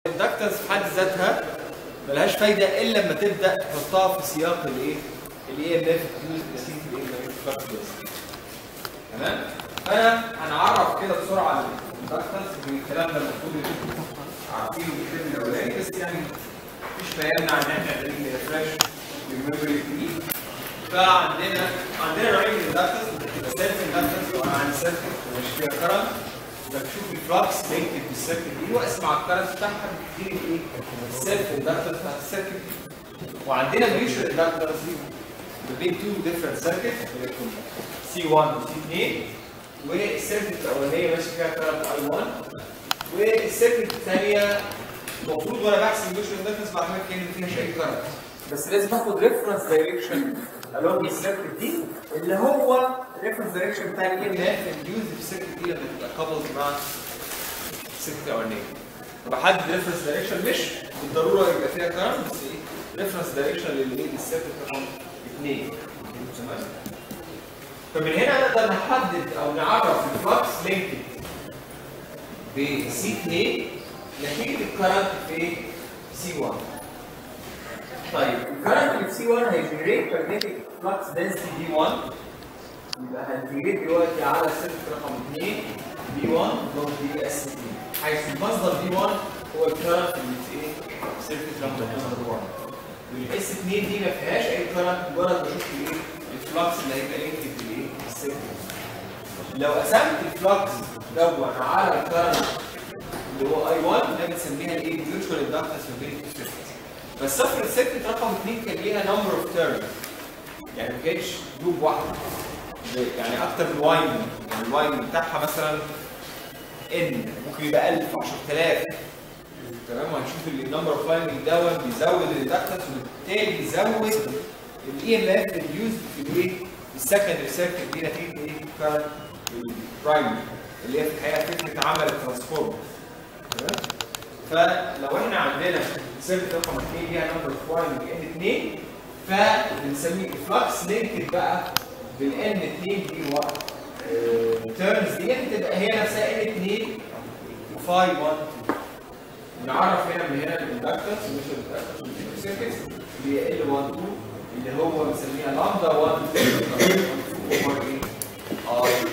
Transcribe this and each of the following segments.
الاندكتنس في حد ذاتها ملهاش فايده الا لما تبدا تحطها في سياق الايه؟ الاي ام اف يوز نتيجه الايه؟ فلكس بس تمام؟ فانا هنعرف كده بسرعه الاندكتنس الكلام ده المفروض انتوا عارفينه في الترم الاولاني بس يعني مفيش ما يمنع ان احنا نعمل ريفرش للميموري دي فعندنا عندنا نوعين من الاندكتنس سيلف اندكتنس وانا عندي سيلف مش فيها كرنت بشوف الفلكس لينكد بالسيركت دي واسمع الكرنت بتاعها بتديني الايه؟ السيلف اندكتنس بتاعت السيركت دي وعندنا ميوتشوال اندكتنس ما بين تو ديفرنت سيركت سي 1 وسي 2 والسيركت الاولانيه ماشي فيها كرنت اي 1 والسيركت الثانيه المفروض وانا بحسب الميوتشوال اندكتنس بعتبر كان ما فيهاش اي كرنت بس لازم اخد ريفرنس دايركشن along السيركت دي اللي هو الريفرنس دايركشن بتاع الاي ام اف اليوز في السيركت دي لما تبقى كابلز مع السيركت الاولانيه بحدد ريفرنس دايركشن مش بالضروره يبقى فيها كارنت بس ايه ريفرنس دايركشن للايه للسيركت رقم اثنين تمام فمن هنا نقدر نحدد او نعرف الفلكس لينكد بسي 2 نتيجه الكرنت في سي 1 طيب الكرنت اللي في سي 1 هيجنريت ماجنتيك فلكس دنسيتي دي 1 يبقى هنجريت دلوقتي على السيركت رقم 2 بي 1 دوت دي اس 2 حيث المصدر بي 1 هو الكرنت اللي في ايه؟ سيركت رقم 1 والاس 2 دي ما فيهاش اي كرنت مجرد بشوف الايه؟ الفلكس اللي هيبقى لينكد بالايه؟ السيركت لو قسمت الفلكس دون على الكرنت اللي هو اي 1 ده بنسميها الايه؟ ميوتشوال اندكتنس ما بين السيركت بس صفر السيركت رقم 2 كان ليها نمبر اوف تيرنز يعني ما كانتش لوب واحده يعني اكتر من واين يعني الواين بتاعها مثلا ان ممكن يبقى 1000 10000 تمام وهنشوف النمبر اوف لاين دون بيزود الاندكتنس وبالتالي بيزود الاي ام اف اليوز في الايه؟ السكندري سيركت دي نتيجه ايه؟ كارنت البرايمري اللي هي في الحقيقه فكره عمل الترانسفورمر تمام؟ فلو احنا عندنا سيركت رقم 2 ليها نمبر اوف واين بان 2 فبنسميه الفلكس لينكد بقى بالان 2 دي 1 تيرنز دي تبقى هي نفسها ان 2 فاي 1 نعرف هنا من هنا الاندكتنس مش الاندكتنس سيركتس اللي هي ال 1 2 اللي هو بنسميها لامدا 1 اوفر ايه؟ اي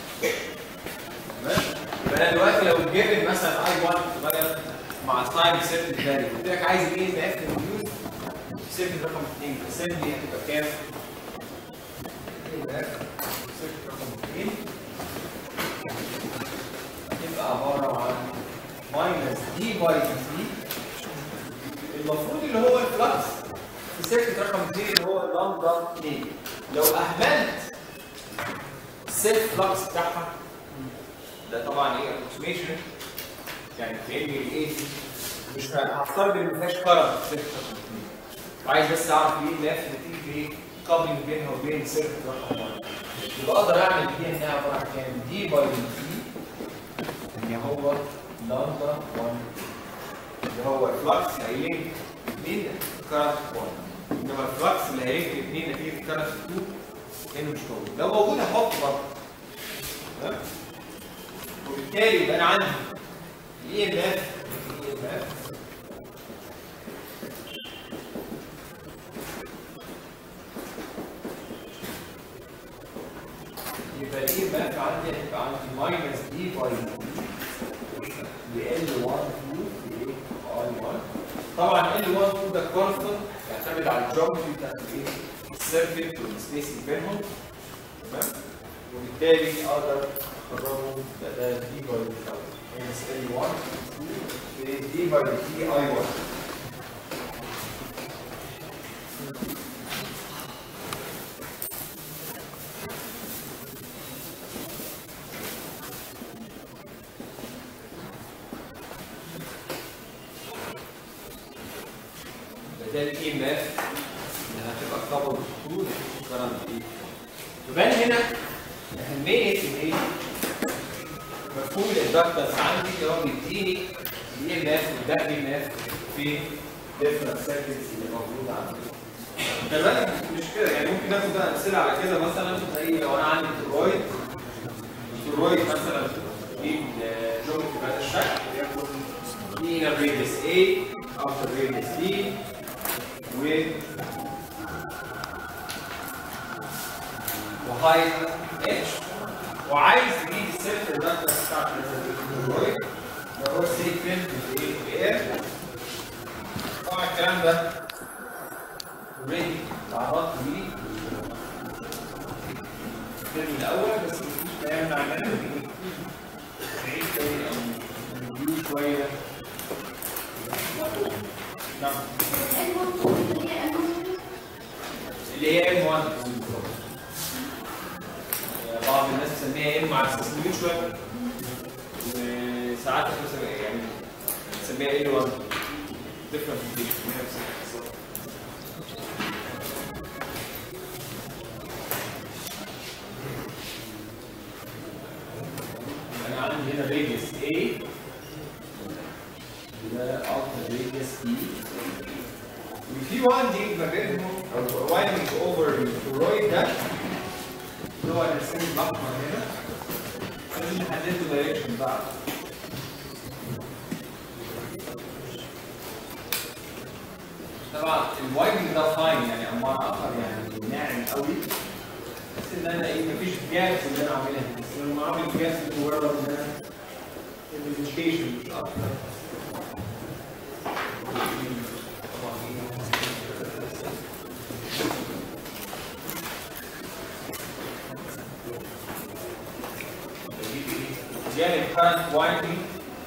تمام؟ يبقى انا دلوقتي لو جبت مثلا اي 1 تغير مع التايم سيركت تاني قلت لك عايز ايه ما اف اليوز سيركت رقم 2 السيركت دي هتبقى كام؟ سيركت رقم 2 هتبقى عباره عن ماينس دي باي دي المفروض اللي هو الفلكس في سيركت رقم 2 اللي هو لامدا 2 لو اهملت السيلف فلكس بتاعها ده طبعا ايه ابروكسيميشن يعني كاني ايه مش هفترض ان ما فيهاش كرنت سيركت رقم 2 وعايز بس اعرف ايه اللف نتيجه ايه كابلنج بينها وبين سيركت رقم 1 يبقى اقدر اعمل دي انها عباره عن كام دي باي دي اللي هو لامدا 1 اللي هو الفلكس هيلينك بين كرنت 1 انما الفلكس اللي هيلينك اثنين نتيجه كرنت 2 كانه مش موجود لو موجود هحط برضه تمام وبالتالي يبقى انا عندي الاي ام اف الاي ام اف يبقى الاي ام اف عندي هتبقى عندي ماينس دي باي دي ال 1 2 اي 1 طبعا ال 1 2 ده كونستنت يعتمد على الجيومتري بتاعت الايه؟ السيركت والسبيسنج بينهم تمام وبالتالي اقدر اخرجه ده ده دي باي دي ماينس ال 1 دي باي دي اي 1 ده الاي ام اف اللي هتبقى كابل طول كرنت ايه يبان هنا اهميه الايه مفهوم الاندكتنس عندي اللي هو بيديني الاي ام اف وده اي ام اف في ديفرنت سيركتس اللي موجوده عندي كمان مش كده يعني ممكن ناخد بقى امثله على كده مثلا زي لو انا عندي ترويد ترويد مثلا دي جمله بهذا الشكل وليكن دي inner radius A outer radius B و وهايت H وعايز تجيب السيلف ريدكتنس بتاعت الكلورايد اللي هو سي فين في الاير طبعا الكلام ده اوريدي تعرضت ليه الترم الاول بس مفيش كلام عن نعيد تاني او نريفيو شويه نعم اللي هي ام 1 بعض الناس بتسميها ام على اساس ميوتشوال وساعات بتسميها يعني بتسميها ال 1 ديفرنت انا عندي هنا راديوس A وده alter radius B وفي وايندنج ما بينهم او وايندنج اوفر الكلورايد ده اللي هو الرسم الاحمر هنا لازم نحدد له دايركشن بقى طبعا الوايدنج ده فاين يعني اما اخر يعني ناعم قوي بس ان انا ايه مفيش جابس اللي انا عاملها بس لما اعمل جابس مجرد ان انا الفيجيتيشن مش اكتر يعني current winding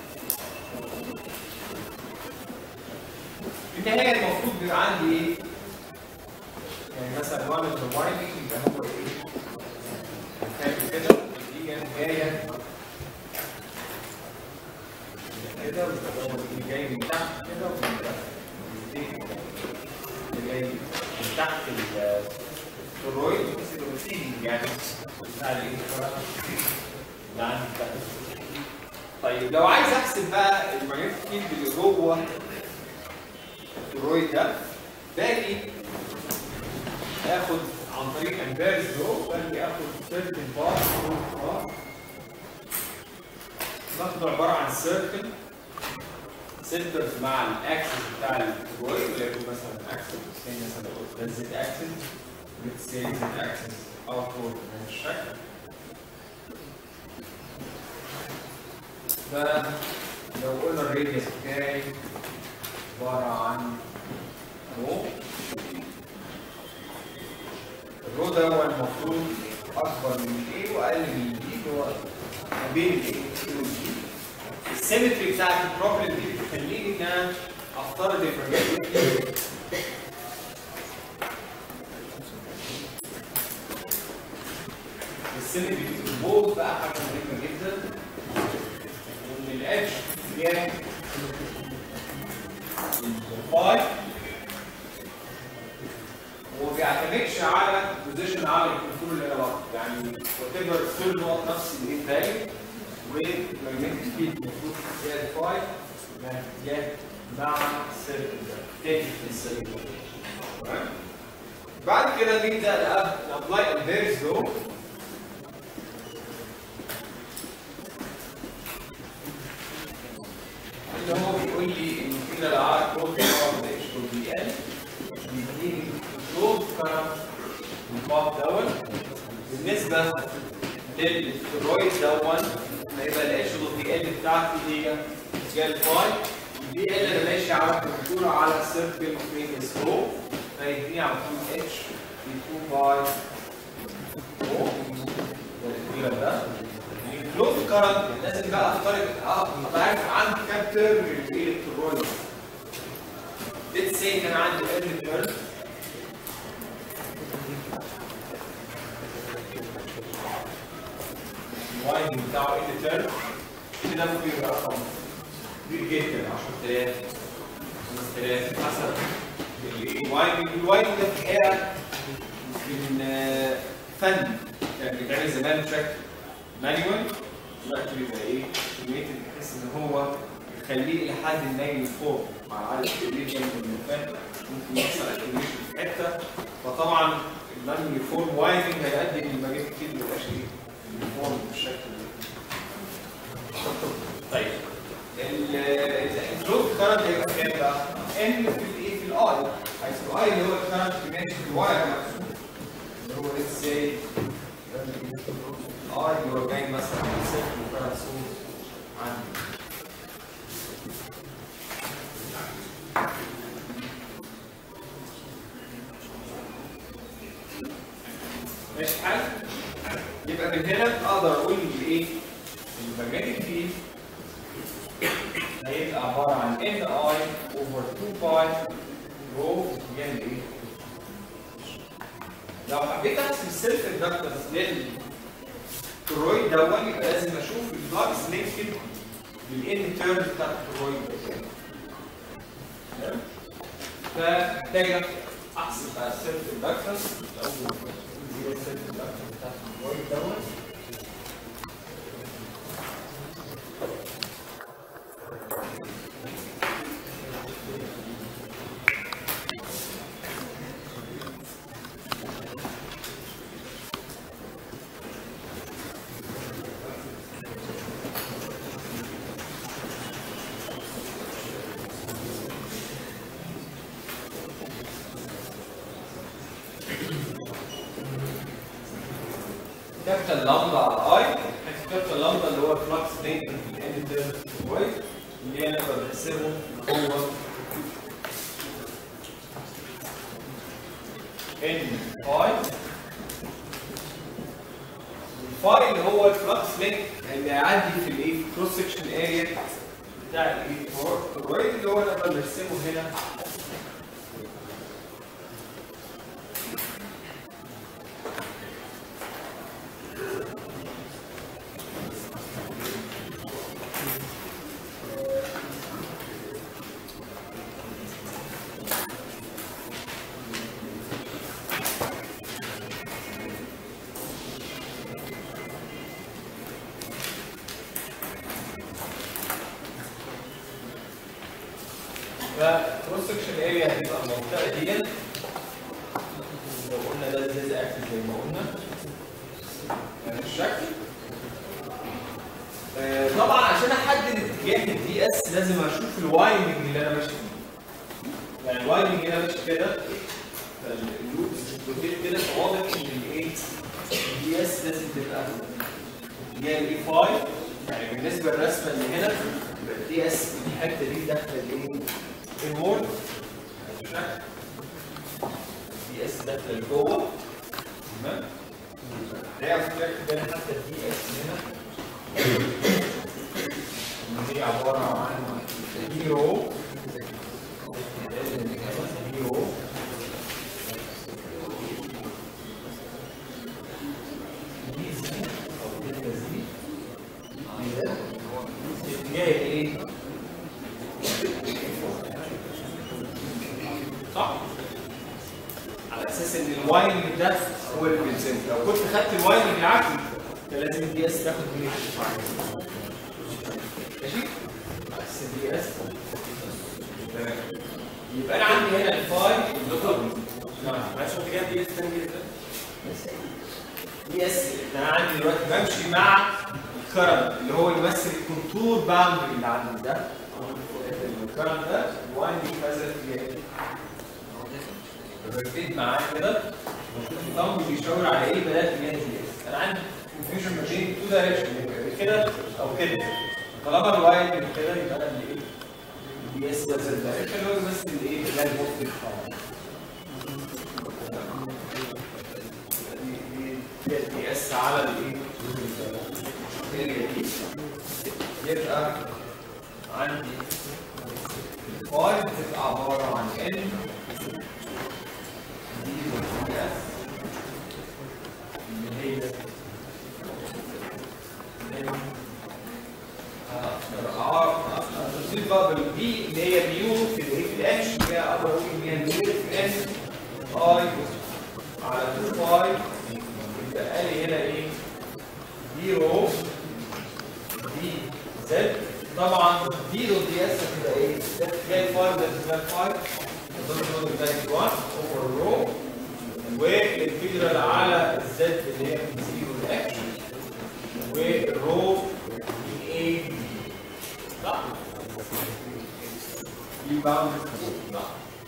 في النهاية المفروض بيبقى عندي ايه؟ يعني مثلا one of the winding يبقى هو ايه؟ هتعمل كده دي جاية جاية كده واللي جاي من تحت كده ومن تحت اللي جاي من تحت الترويد بس يبقى ريسيفنج يعني بتاع الايه؟ اللي عندي تحت طيب لو عايز احسب بقى الماجنتيك فيلد اللي جوه الترويد ده باجي اخد عن طريق امبيرز رو باجي اخد سيركل بار بار باخده عباره عن سيركل سنترز مع الاكسس بتاع الترويد وليكن مثلا اكسس مثلا لو قلت ده زد اكسس ليتس سي زد اكسس اوتورد من الشكل فلو قلنا الراديوس بتاعي عبارة عن رو الرو ده هو المفروض أكبر من A وأقل من B اللي هو ما بين A والبي السيمتري بتاعت البروبلم دي بتخليني إن أنا أفترض البرمجة السيمتري دي بوز بقى حاجة مهمة جدا ومن الاتش جاي الفاي وما بيعتمدش على بوزيشن على الكنترول اللي انا باخده يعني وات ايفر كل نقط نفس الايه فاليو والماجنتيك فيلد المفروض زائد فاي جاي مع السيركل ده تاني في السيركل تمام بعد كده نبدا نابلاي الفيرس لو اللي هو بيقول لي ان كده العرض كود باور اتش كود بي ال بيديني كلوز كارنت الباث دون بالنسبه للرويد دون هيبقى الاتش دوت بي ال بتاعتي هي جال فاي البي ال انا ماشي على الكونتور على السيركل ريديوس رو فيديني على طول اتش في 2 باي رو ده ده الكلوز كارنت لازم بقى افترض ابقى عارف عندي كام ترم الالكتروني ليتس سي ان انا عندي ال ترم الوايندنج بتاعه ال ترم كده ممكن يبقى رقم كبير جدا 10000 5000 حسب الوايندنج الوايندنج ده في الحقيقه من فن كان بيتعمل زمان بشكل مانيوال دلوقتي بيبقى ايه اوتوميتد بحيث ان هو يخليه لحد ما يفوق مع عدد كبير جدا من الفن ممكن يحصل اكتيفيشن في حته فطبعا النون يونيفورم وايدنج هيؤدي ان الماجنتيك فيلد ما يبقاش ايه يونيفورم بالشكل ده طيب الفلو كارنت هيبقى كام بقى؟ ان في الايه في الاي حيث الاي اللي هو الكارنت اللي ماشي في الواير نفسه اللي هو ليتس سي اي اللي هو جاي مثلا من صفر وكارنت سورس عندي ماشي حاجه يبقى من هنا اقدر اقول ايه الماجنتيك فيلد هيبقى عباره عن ان اي اوفر 2 باي رو جنب ايه لو حبيت احسب السيلف اندكتنس للترويد دوت يبقى لازم اشوف الفلكس لينكد للان تيرم بتاعت الترويد ده تمام فمحتاج احسب بقى السيلف اندكتنس الاول دي السيلف اندكتنس بتاعت الترويد دوت كابيتال لامدا على اي حيث كابيتال لامدا اللي هو الفلكس لينك في الان تيرم كويس اللي هي نقدر نحسبه هو ان فاي الفاي اللي هو الفلكس لينك اللي هيعدي في الايه في الكروس سكشن اريا بتاع الايه الترويد اللي هو نقدر نرسمه هنا فكروس سكشن اريا هتبقى المنطقه دي لو قلنا ده ازاز اكل زي ما قلنا يعني الشكل آه، طبعا عشان احدد اتجاه الدي اس لازم اشوف الوايندنج اللي انا ماشي فيه يعني الوايندنج اللي انا ماشي كده اللوب روتيت كده فواضح ان الايه الدي اس لازم تبقى اتجاه الاي 5 يعني بالنسبه للرسمه اللي هنا يبقى الدي اس الحته دي داخله الايه inward دي اس داخله لجوه تمام ده على فكره كده حتى الدي اس هنا دي عباره عن هيرو هيرو دي زي او دلتا زي ده اتجاه ايه؟ صح؟ على اساس ان الواينج ده هو اللي بينزل لو كنت خدت الواينج العكسي كان لازم الدي اس تاخد مني ماشي؟ بس الدي اس تمام يبقى انا عندي هنا الفاي معلش انت جايب دي اس تاني كده دي اس انا عندي دلوقتي بمشي مع الكرنت اللي هو يمثل الكونتور باوندري اللي عندي ده الكرنت ده الواينج في هذا الاتجاه بركز معاه كده الثumb بيشاور على ايه بدات اتجاه دي اس انا عندي كونفيوجن ما بين تو دايركشن كده او كده طالما الواينج كده يبقى انا اللي ايه دي اس ده الدايركشن اللي هو يمثل الايه ده البوزيتيف دي اس على الايه الاريا دي يبقى عندي الفاي بتبقى عباره عن ان دي دي اس اللي هي تصير بقى بالبي اللي هي ميو في الايه في الاتش اللي هي اقدر اقول ان هي ميو في ان اي على 2 باي يبقى لي هنا ايه؟ دي رو دي زد طبعا دي رو دي اس هتبقى ايه؟ ده اتجاه 5 ده اتجاه 5 اظن ده اتجاه 1 اوفر رو والانتجرال على الزد اللي هي من 0 لاكس والرو دي اي صح؟ ليه باوندرز لا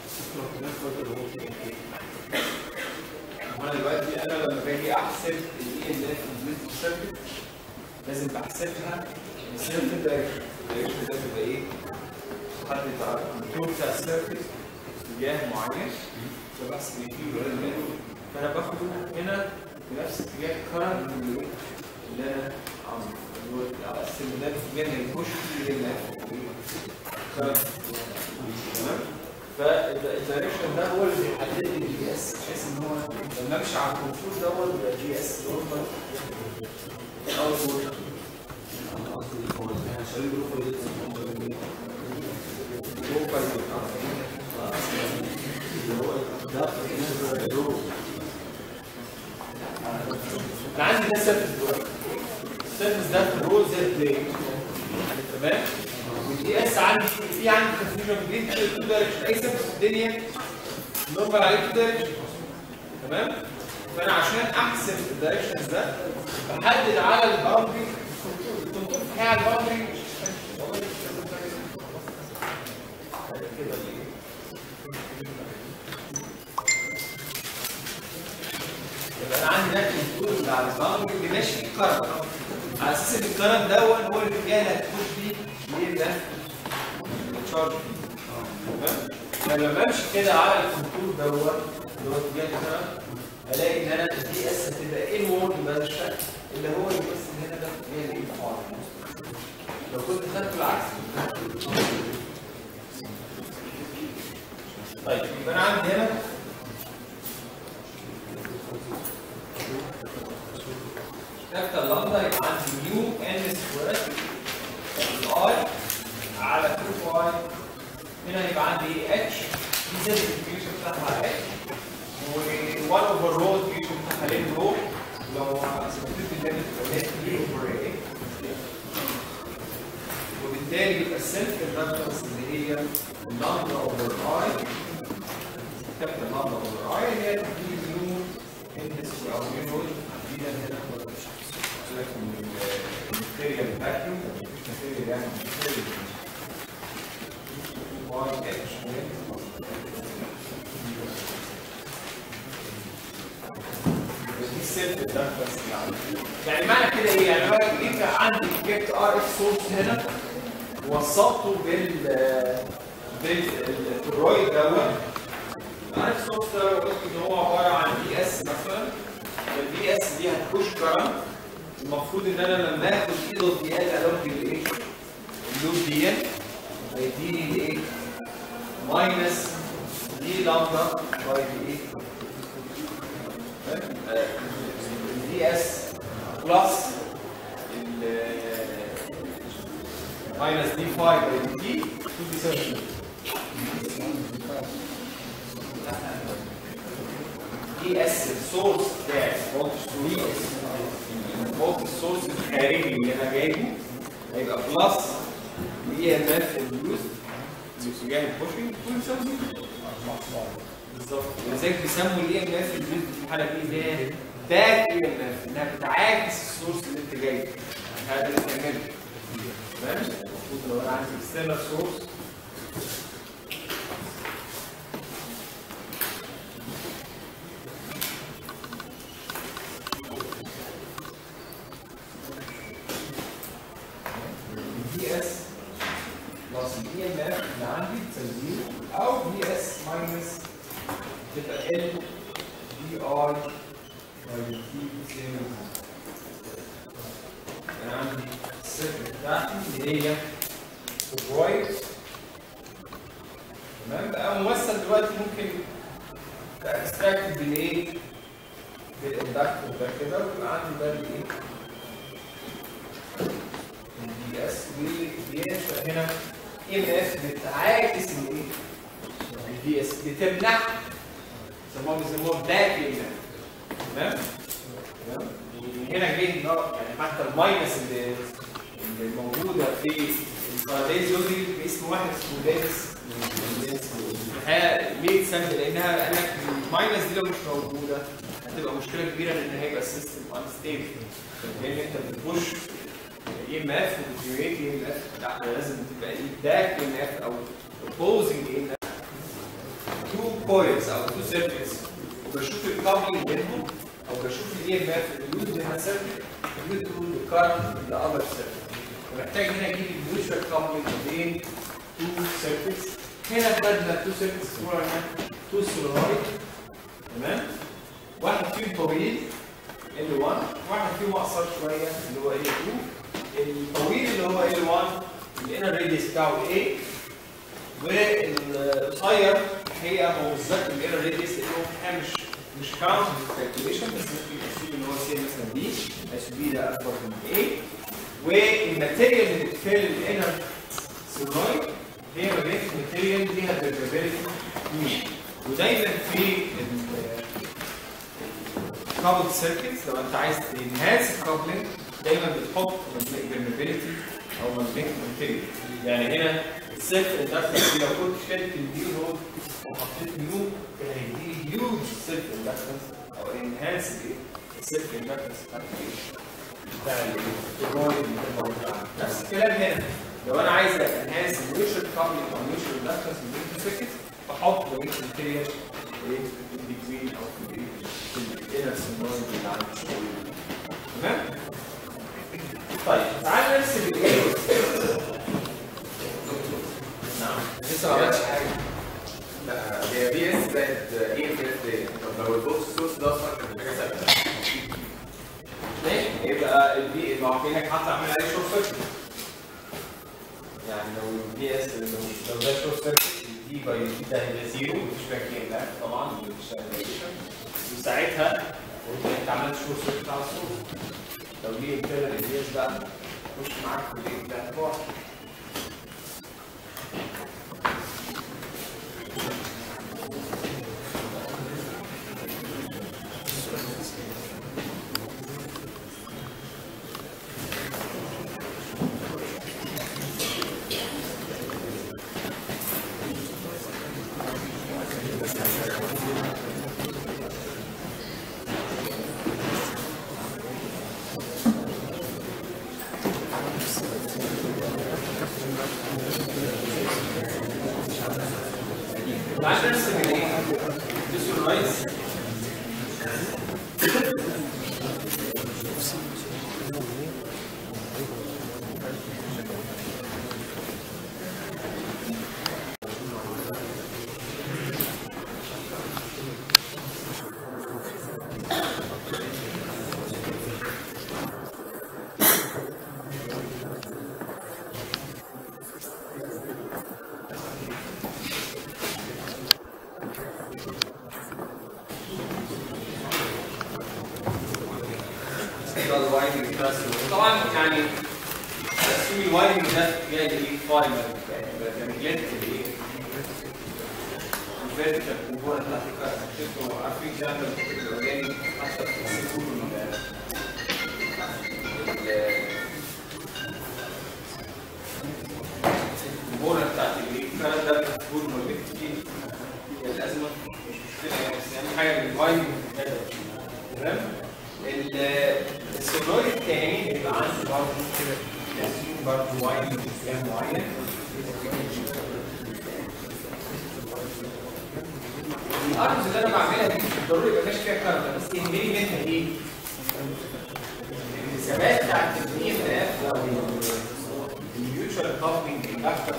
وانا دلوقتي انا لما باجي احسب الاي ال اف انفليت سيركت لازم بحسبها السيركت دايركشن الدايركشن ده بيبقى ايه؟ حدد على الكنترول بتاع السيركت اتجاه معين فبحسب ايه فيه ولا منه فانا باخده هنا في نفس اتجاه الكرنت اللي اللي انا عامله اللي هو اقسم ده الاتجاه اللي يخش فيه ال اف كرنت تمام فالدايركشن ده هو اللي بيحدد لي الجي اس بحيث ان هو لما امشي على الكنترول دوت يبقى جي اس نورمال اوتبوت انا عندي ده سيرفس دلوقتي السيرفس ده في الرول زي بلاي تمام والدي اس عندي في عندي كونفيوجن جديد تو دايركشن اي سيرفس في الدنيا نورمال عليه تو دايركشن تمام فانا عشان احسب الدايركشنز ده بحدد على الباوندري الكنترول بتاع الباوندري كده ليه؟ يبقى انا عندي ده الكنترول بتاع الباوندري اللي ماشي فيه الكرنت على اساس ان الكرنت دوت هو الاتجاه اللي هتخش فيه ليه ده؟ التشارج تمام؟ فلما امشي كده على الكنترول دوت اللي هو اتجاه الكرنت الاقي ان انا الدي اس هتبقى ايه وورد بهذا الشكل اللي هو يمثل هنا ده هي الايه لو كنت خدته العكس طيب يبقى انا عندي هنا كابيتال لامدا يبقى عندي نيو ان سكوير الاي على 2 باي هنا يبقى عندي اتش دي زي الديفيوجن بتاعها على اتش و1 اوفر رو الديفيوجن بتاعها لين رو لو سبتيت الليمت تبقى لين اوفر ايه وبالتالي يبقى السيلف اندكتنس اللي هي اللامدا اوفر اي كابيتال لامدا اوفر اي اللي هي دي نيو ان او نيو رو دي هنا سيبك من الماتيريال فاكيوم مفيش ماتيريال يعني ماتيريال واي اتش دي السيلف اندكتنس يعني معنى كده ايه؟ يعني بقى جيت عندي جبت ار اف سورس هنا وصلته بال بالترويد دوت الار اف سورس ده لو قلت ان هو عباره عن بي اس مثلا البي اس دي هتخش كرنت المفروض ان انا لما اخد ايده دي ال الونج الايه؟ اللوب دي هيديني ايه؟ ماينس دي لامدا باي دي ايه؟ الدي اس بلس ماينس دي 5 باي دي تي تو دي 7 دي اس السورس بتاعي فولتج دي اس الفولت السورس الخارجي اللي انا جايبه هيبقى بلس اي ام اف انديوس الاتجاه البوشنج ويساوي بالظبط ولذلك بيسموا الاي ام اف انديوس في الحاله دي اللي هي باك اي ام اف انها بتعاكس السورس اللي انت جايبه هذا اللي بتعمله تمام المفروض لو انا عندي اكسترنال سورس دي اس بلس الاي ام اف اللي عندي بتساوي زيرو او دي اس ماينس تبقى ال دي اي باي دي تي بتساوي انا عندي السيركت بتاعتي اللي هي كوبرويد تمام بقى ممثل دلوقتي ممكن اكستراكت بالايه؟ بالاندكتور ده كده ويبقى عندي ده الايه؟ الدي اس بينشأ هنا ام اس بتعاكس الايه؟ الدي اس بتمنع بيسموها بيسموها باك ام تمام؟ تمام؟ هنا جه النار- يعني حتى الماينس اللي اللي موجوده في الفارادايز يودي باسم واحد اسمه دينس الحقيقه ليه سهل لانها قال لك الماينس دي لو مش موجوده هتبقى مشكله كبيره لان هيبقى السيستم انستيبل لان انت بتبوش اي ام اف وبتجنريت اي ام اف لازم تبقى ايه باك اي ام اف او opposing ايه تو كويلز او تو سيركتس وبشوف الكابلنج بينهم او بشوف الاي ام اف اللي يوز هنا سيركت يوز تو الكارنت ذا اذر سيركت ومحتاج هنا اجيب الميوتشوال كابلنج بين تو سيركتس هنا بدنا تو سيركتس صوره هنا تو سولورايد تمام واحد فيهم طويل ال 1 واحد فيهم اقصر شويه اللي هو ال 2 الطويل اللي هو ال 1 الانر راديوس بتاعه A والقصير الحقيقه هو بالظبط الانر راديوس لانه احنا مش مش كاونت كالكوليشن بس ممكن نسيب ان هو سي مثلا بي اس بي ده اكبر من A والماتيريال اللي بتفيل الانر سولويد هي ماجنتيك ماتيريال ليها بريفابيلتي مين ودايما في ال- كابل سيركتس لو انت عايز تنهاز الكابلنج دايما بتحط permeability او magnetic ماتيريال يعني هنا السيلف اندكتنس لو كنت شلت الدي نود وحطيت نيو كان هيديني هيوج سيلف اندكتنس او انهانس السيلف اندكتنس بتاع الايه؟ بتاع الرويد اللي كان موجود عندي. نفس الكلام هنا لو انا عايز انهانس الميوتشوال كابلنج او الميوتشوال اندكتنس من السيركت بحط magnetic ماتيريال ايه in between او في الايه؟ في الانر سيمبوزيت اللي عندي تمام؟ طيب تعال نرسم الايه؟ نعم لسه ما عملتش حاجه لا هي بي اس بقت اي اف اف طب لو البوكس سورس ده اصلا كان حاجه ثابته ماشي يبقى البي ما هو كانك حاطط عامل عليه شورت سيركت يعني لو البي اس لو لو ده شورت سيركت دي باي دي ده هيبقى زيرو مفيش فيها كي لا طبعا مفيش ريليشن وساعتها قلت انت عملت شورت سيركت على الصوت لو دي انترنال البي اس بقى خش معاك في الايه باعتبار تعال نرسم الايه؟ فيزوالرايز ده الوايرنج بس طبعا يعني تقسيم الوايرنج ده جاي ايه فايبر يعني جلد ايه الفيرتيكال كومبوننت بتاعت الكارت انتوا عارفين الكلام ده في الاورجانيك حتى في السيكول الكومبوننت بتاعت الايه الكارت ده بتكون مولكتي الازمه مش مشكله يعني بس اهم حاجه الوايرنج ده تمام ال- السولويد الثاني بيبقى عندي برضه كده تقسيم برضه وايد باتجاه معين الارمز اللي انا بعملها دي مش ضروري يبقى ماشي فيها كارت بس يهمني منها ايه؟ الثبات بتاعت الاي ام اف او الميوتشوال كابلنج الاكتر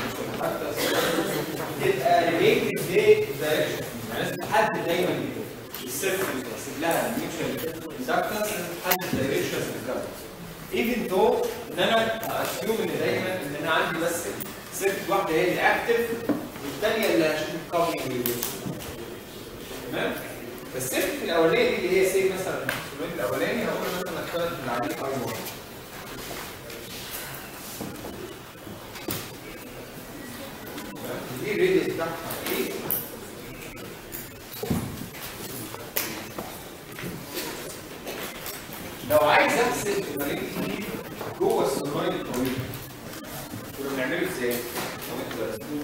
تبقى ريليتد للدايركشن يعني لازم تحدد دايما السيركل اللي بتحسب لها الميوتشوال اندكتنس تحدد الدايركشن الكارت ايفن دو ان انا اسيوم ان دايما ان انا عندي بس سيركت واحده هي اللي اكتف والثانيه اللي هشوف الكابلنج تمام فالسيركت الاولانيه دي اللي هي سي مثلا السيركت الاولاني هقول مثلا اختلط من عليه اي 1 دي الريديوس بتاعها ايه لو عايز احسب الماليتي دي جوه السولويد الطويل كنا بنعمله ازاي؟ لو انتوا درستوه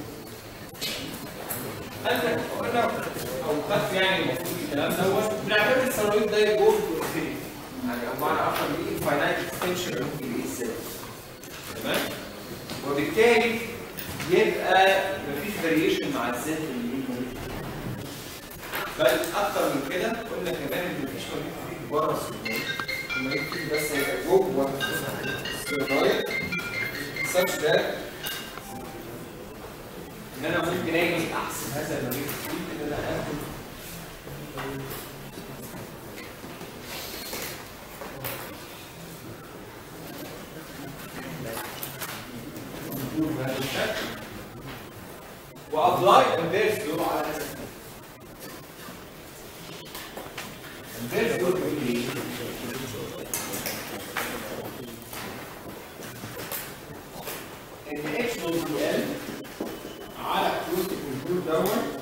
انا انا او خدت يعني المفروض الكلام دوت بنعتبر السولويد ده جوه الانفينيتي يعني او معنى اخر ليه انفاينايت اكستنشن ممكن يقيس ازاي تمام؟ وبالتالي يبقى مفيش فاريشن مع الزد اللي هي بل اكتر من كده قلنا كمان ان مفيش ماجنتيك بره السولنويد الماجنتيك بس هيبقى جوه السولنويد such that ان انا ممكن اجي احسب هذا الماجنتيك ان انا اخد بهذا الشكل وابلاي انفيرس لو على هذا انفيرس لو بيقول ايه؟ ان اتش نوت بي ال على كروس الكنترول دوت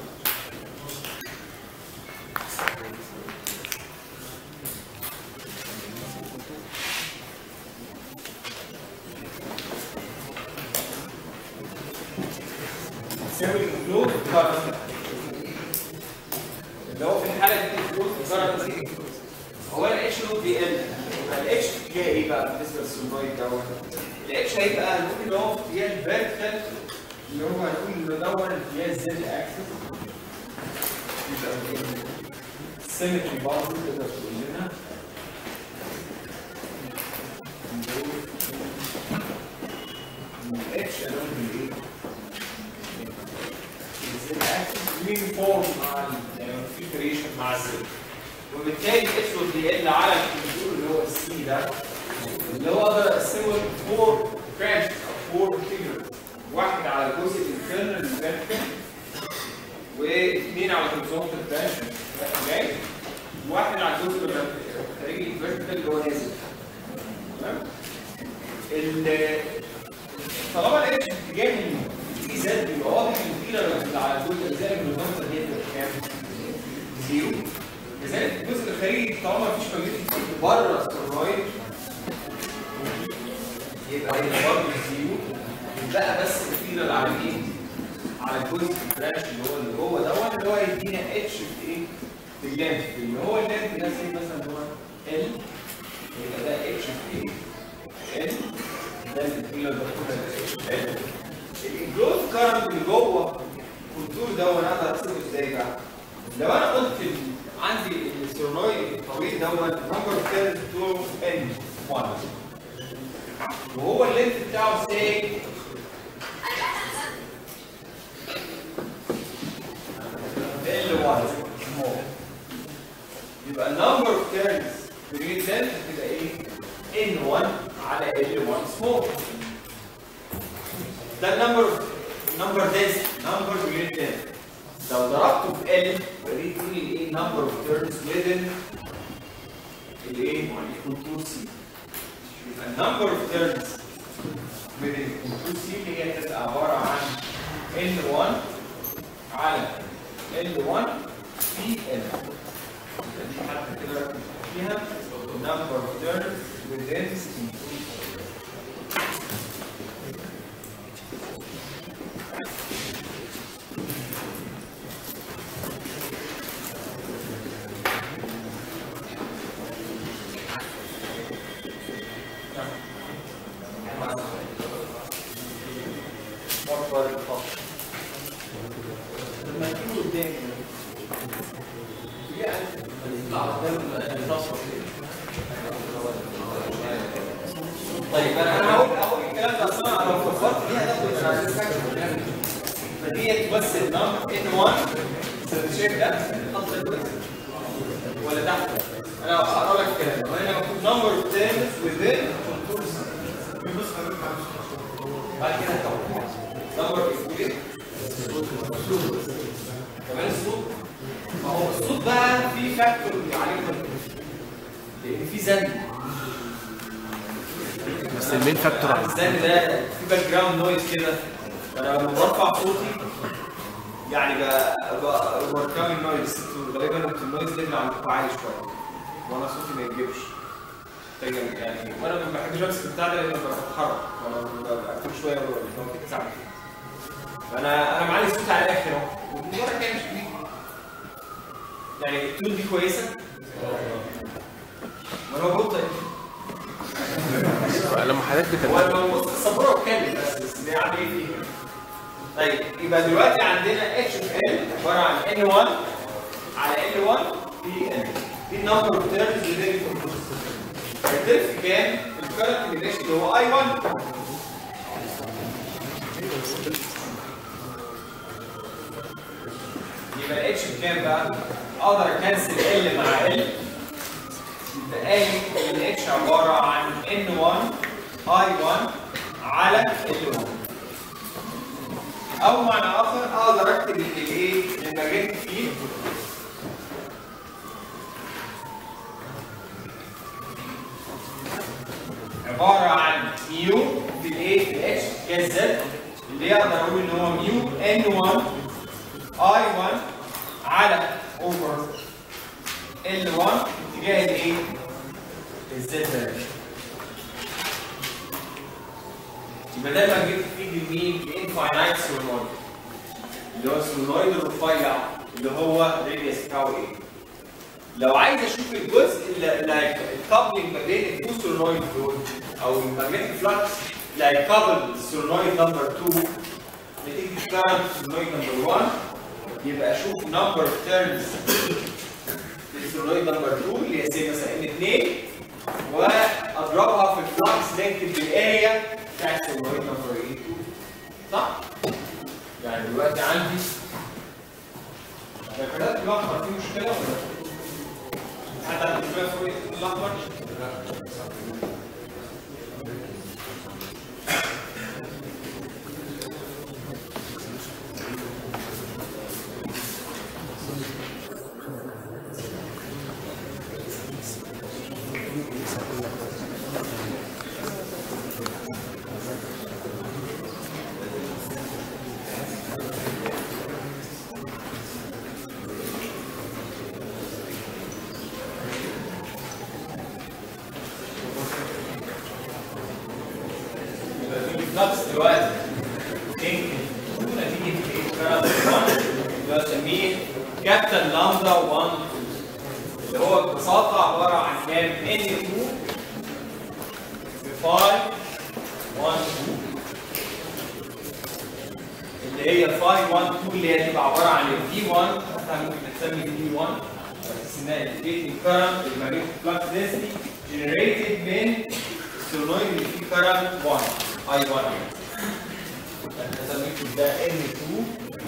تساوي الفلو كارنت اللي هو في الحاله دي الفلو كارنت هو الاتش نوت بي ال الاتش اتجاه ايه بقى بالنسبه للسولنويد دوت الاتش هيبقى ممكن اللي هو في اتجاه الفيرتيكال اللي هو هيكون اللي دور اتجاه الزد اكسس يبقى سيمتري برضه تقدر تقول لنا الاتش الون بالايه؟ يونيفورم مع الفلتريشن مع الزد وبالتالي اتش دي ال على الكنترول اللي هو السي ده اللي هو اقدر اقسمه لفور برانش او فور فيجر واحد على الجزء الانترنال الفيرتيكال واثنين على الهوريزونتال برانش جاي واحد على الجزء الخارجي الفيرتيكال اللي هو نازل تمام ال- طالما الاتش اتجاه في زد يبقى واضح ان الفيلر اللي على الجزء الزائد من الهوريزونتال دي هتبقى كام؟ زيرو لذلك الجزء الخارجي طالما مفيش ماجنتيك بره السولنويد يبقى هيبقى برضه زيرو يبقى بس الفيلر اللي على ايه؟ على الجزء الفلاش اللي هو اللي جوه دوت اللي هو يدينا اتش في ايه؟ في اللينث اللي هو اللينث ده زي مثلا هو ال يبقى ده اتش في ايه؟ ال ده الفيلر ده كله اتش في ال الانجلوز كارنت اللي جوه الكونتور ده وانا اقدر احسبه ازاي بقى؟ لو انا قلت ال- عندي السولنويد الطويل دوت نمبر كيرز بتوعه ان 1 وهو اللينث بتاعه سي ال 1 يبقى النمبر اوف كيرز بريد لينث هتبقى ايه؟ ان 1 على ال 1 سمول ده النمبر نمبر ديس نمبر بريد لينث لو ضربته في ال ودي تقول لي ايه نمبر اوف تيرنز within الايه الكونتور سي يبقى النمبر اوف تيرنز within الكونتور سي اللي هي هتبقى عباره عن N1 على L1 في L يبقى دي حتى كده ركز فيها number of turns within contour مرة الفصل لما تيجي قدامي يعني طيب انا انا هقول هقول الكلام ده اصلا انا لو فكرت فيها ده كنت عايز اسالك فديت بس النمبر ان 1 شايف ده الخط ده كويس ولا تحت انا هقرا لك الكلام وهنا مكتوب نمبر اوف تيرمز within بعد كده هتقول نمبر اوف ايه كمان الصوت ما هو الصوت بقى في فاكتور عليه لان في زن بس المين فاكتور على الزن ده في باك جراوند نويز كده فانا لما برفع صوتي يعني بقى بركام النويز غالبا انتوا النويز ليفل عندكم عالي شويه وانا صوتي ما يجيبش محتاج يعني وانا ما بحبش امسك البتاع ده لان بتحرك وانا ببقى كل شويه بقول هو كده ساعه فانا انا معلي صوتي على الاخر اهو والمره كده مش كبير يعني التون دي كويسه وانا ببطئ لما حضرتك هو بتتكلم لما ببص السبوره بتكلم بس بس دي عامل ايه فيها طيب يبقى دلوقتي عندنا اتش اوف ال عباره عن ان 1 على ال 1 في ان دي النمبر اوف تيرمز اللي في النص الترم كام؟ الكرنت اللي ماشي اللي هو اي 1 يبقى الاتش بكام بقى؟ اقدر اكنسل ال مع ال يبقى لي ان الاتش عباره عن ان 1 اي 1 على ال 1 او معنى اخر اقدر اكتب الايه الماجنتيك فيلد عباره عن ميو في الايه في الاتش كزد اللي اقدر اقول ان هو ميو ان 1 اي 1 على اوفر ال 1 اتجاه الايه؟ الزد دايركشن يبقى ده الماجنتيك فيلد مين؟ الانفاينايت سولنويد اللي هو السولنويد الرفيع اللي هو الريديوس بتاعه ايه؟ لو عايز اشوف الجزء اللي اللي هيك- الكابلنج ما بين التو سولنويد دول او الماجنتيك فلكس اللي هيكابل السولنويد نمبر 2 نتيجه كارنت سولنويد نمبر 1 يبقى اشوف نمبر اوف تيرنز للسولنويد نمبر 2 اللي هي زي مثلا ان 2 واضربها في الفلكس لينكد بالاريا بتاع السولنويد نمبر 2 صح؟ يعني دلوقتي عندي الكلام الاحمر فيه مشكله ولا حد عنده مشكله في الرؤية الاحمر؟ يبقى في فلكس دلوقتي يمكن تكون نتيجه ايه؟ كارنت 1 اللي هو بسميه كابتن لامدا 1 اللي هو ببساطه عباره عن كام؟ ان 2 في 5 1 2 اللي هي 5 1 2 اللي هي تبقى عباره عن الفي 1 حتى ممكن نسمي الفي 1 بس انها الديتنج كارنت الماجنتيك فلكس density generated من السولنويد اللي فيه كارنت 1 اي 1 انا سميته ده ان 2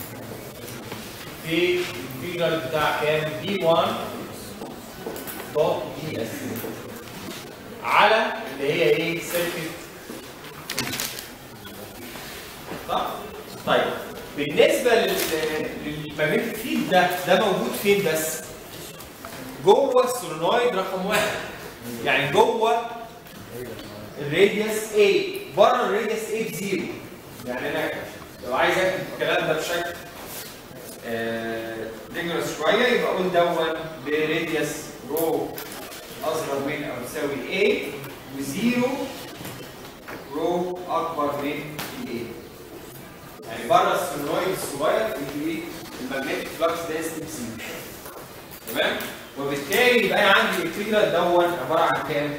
في الفيجر بتاع كام؟ دي 1 دوت دي اس على اللي هي ايه؟ سيركت صح؟ طيب بالنسبه لل- للماجنتيك فيلد ده ده موجود فين بس؟ جوه السولنويد رقم واحد يعني جوه الراديوس A بره الراديوس A بزيرو يعني انا لو عايز اكتب الكلام ده بشكل ريجولس شويه يبقى اقول دون براديوس رو اصغر من او يساوي A وزيرو رو اكبر من ال A يعني بره السولنويد الصغير اللي الماجنتيك فلكس دنسيتي بزيرو تمام وبالتالي يبقى انا عندي الانتجرال دون عباره عن كام؟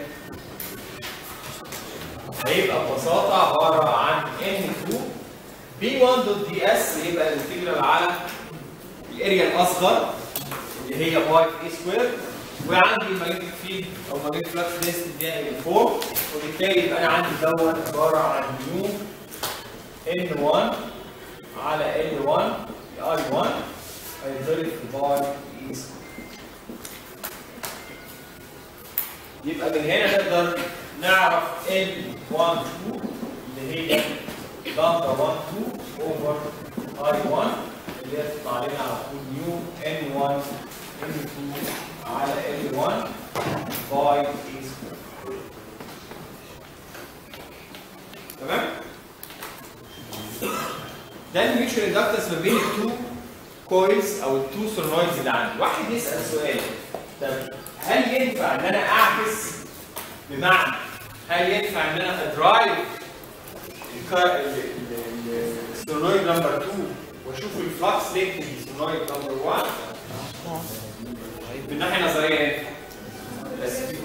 هيبقى ببساطه عباره عن n2 b1 دوت دي اس يبقى الانتجرال على الاريا الاصغر اللي هي باي اي سكوير وعندي الماجنتيك فيلد او ماجنتيك فلكس دنسيتي دي ال 4 وبالتالي يبقى انا عندي دون عباره عن نيو n1 على l1 في i1 هيتضرب في باي اي سكوير يبقى من هنا نقدر نعرف ال 1 2 اللي هي لامدا 1 2 اوفر اي 1 اللي هي تطلع لنا على طول نيو ان 1 ان 2 على ال 1 باي اي سكوير تمام؟ ده الميوتشوال اندكتنس ما بين التو كويلز او التو سولنويدز اللي عندي واحد يسال سؤال طب هل ينفع ان انا اعكس بمعنى هل ينفع ان انا ادرايف السولنويد نمبر 2 واشوف الفلكس لينك للسولنويد نمبر 1 من ناحيه نظريه ينفع بس في-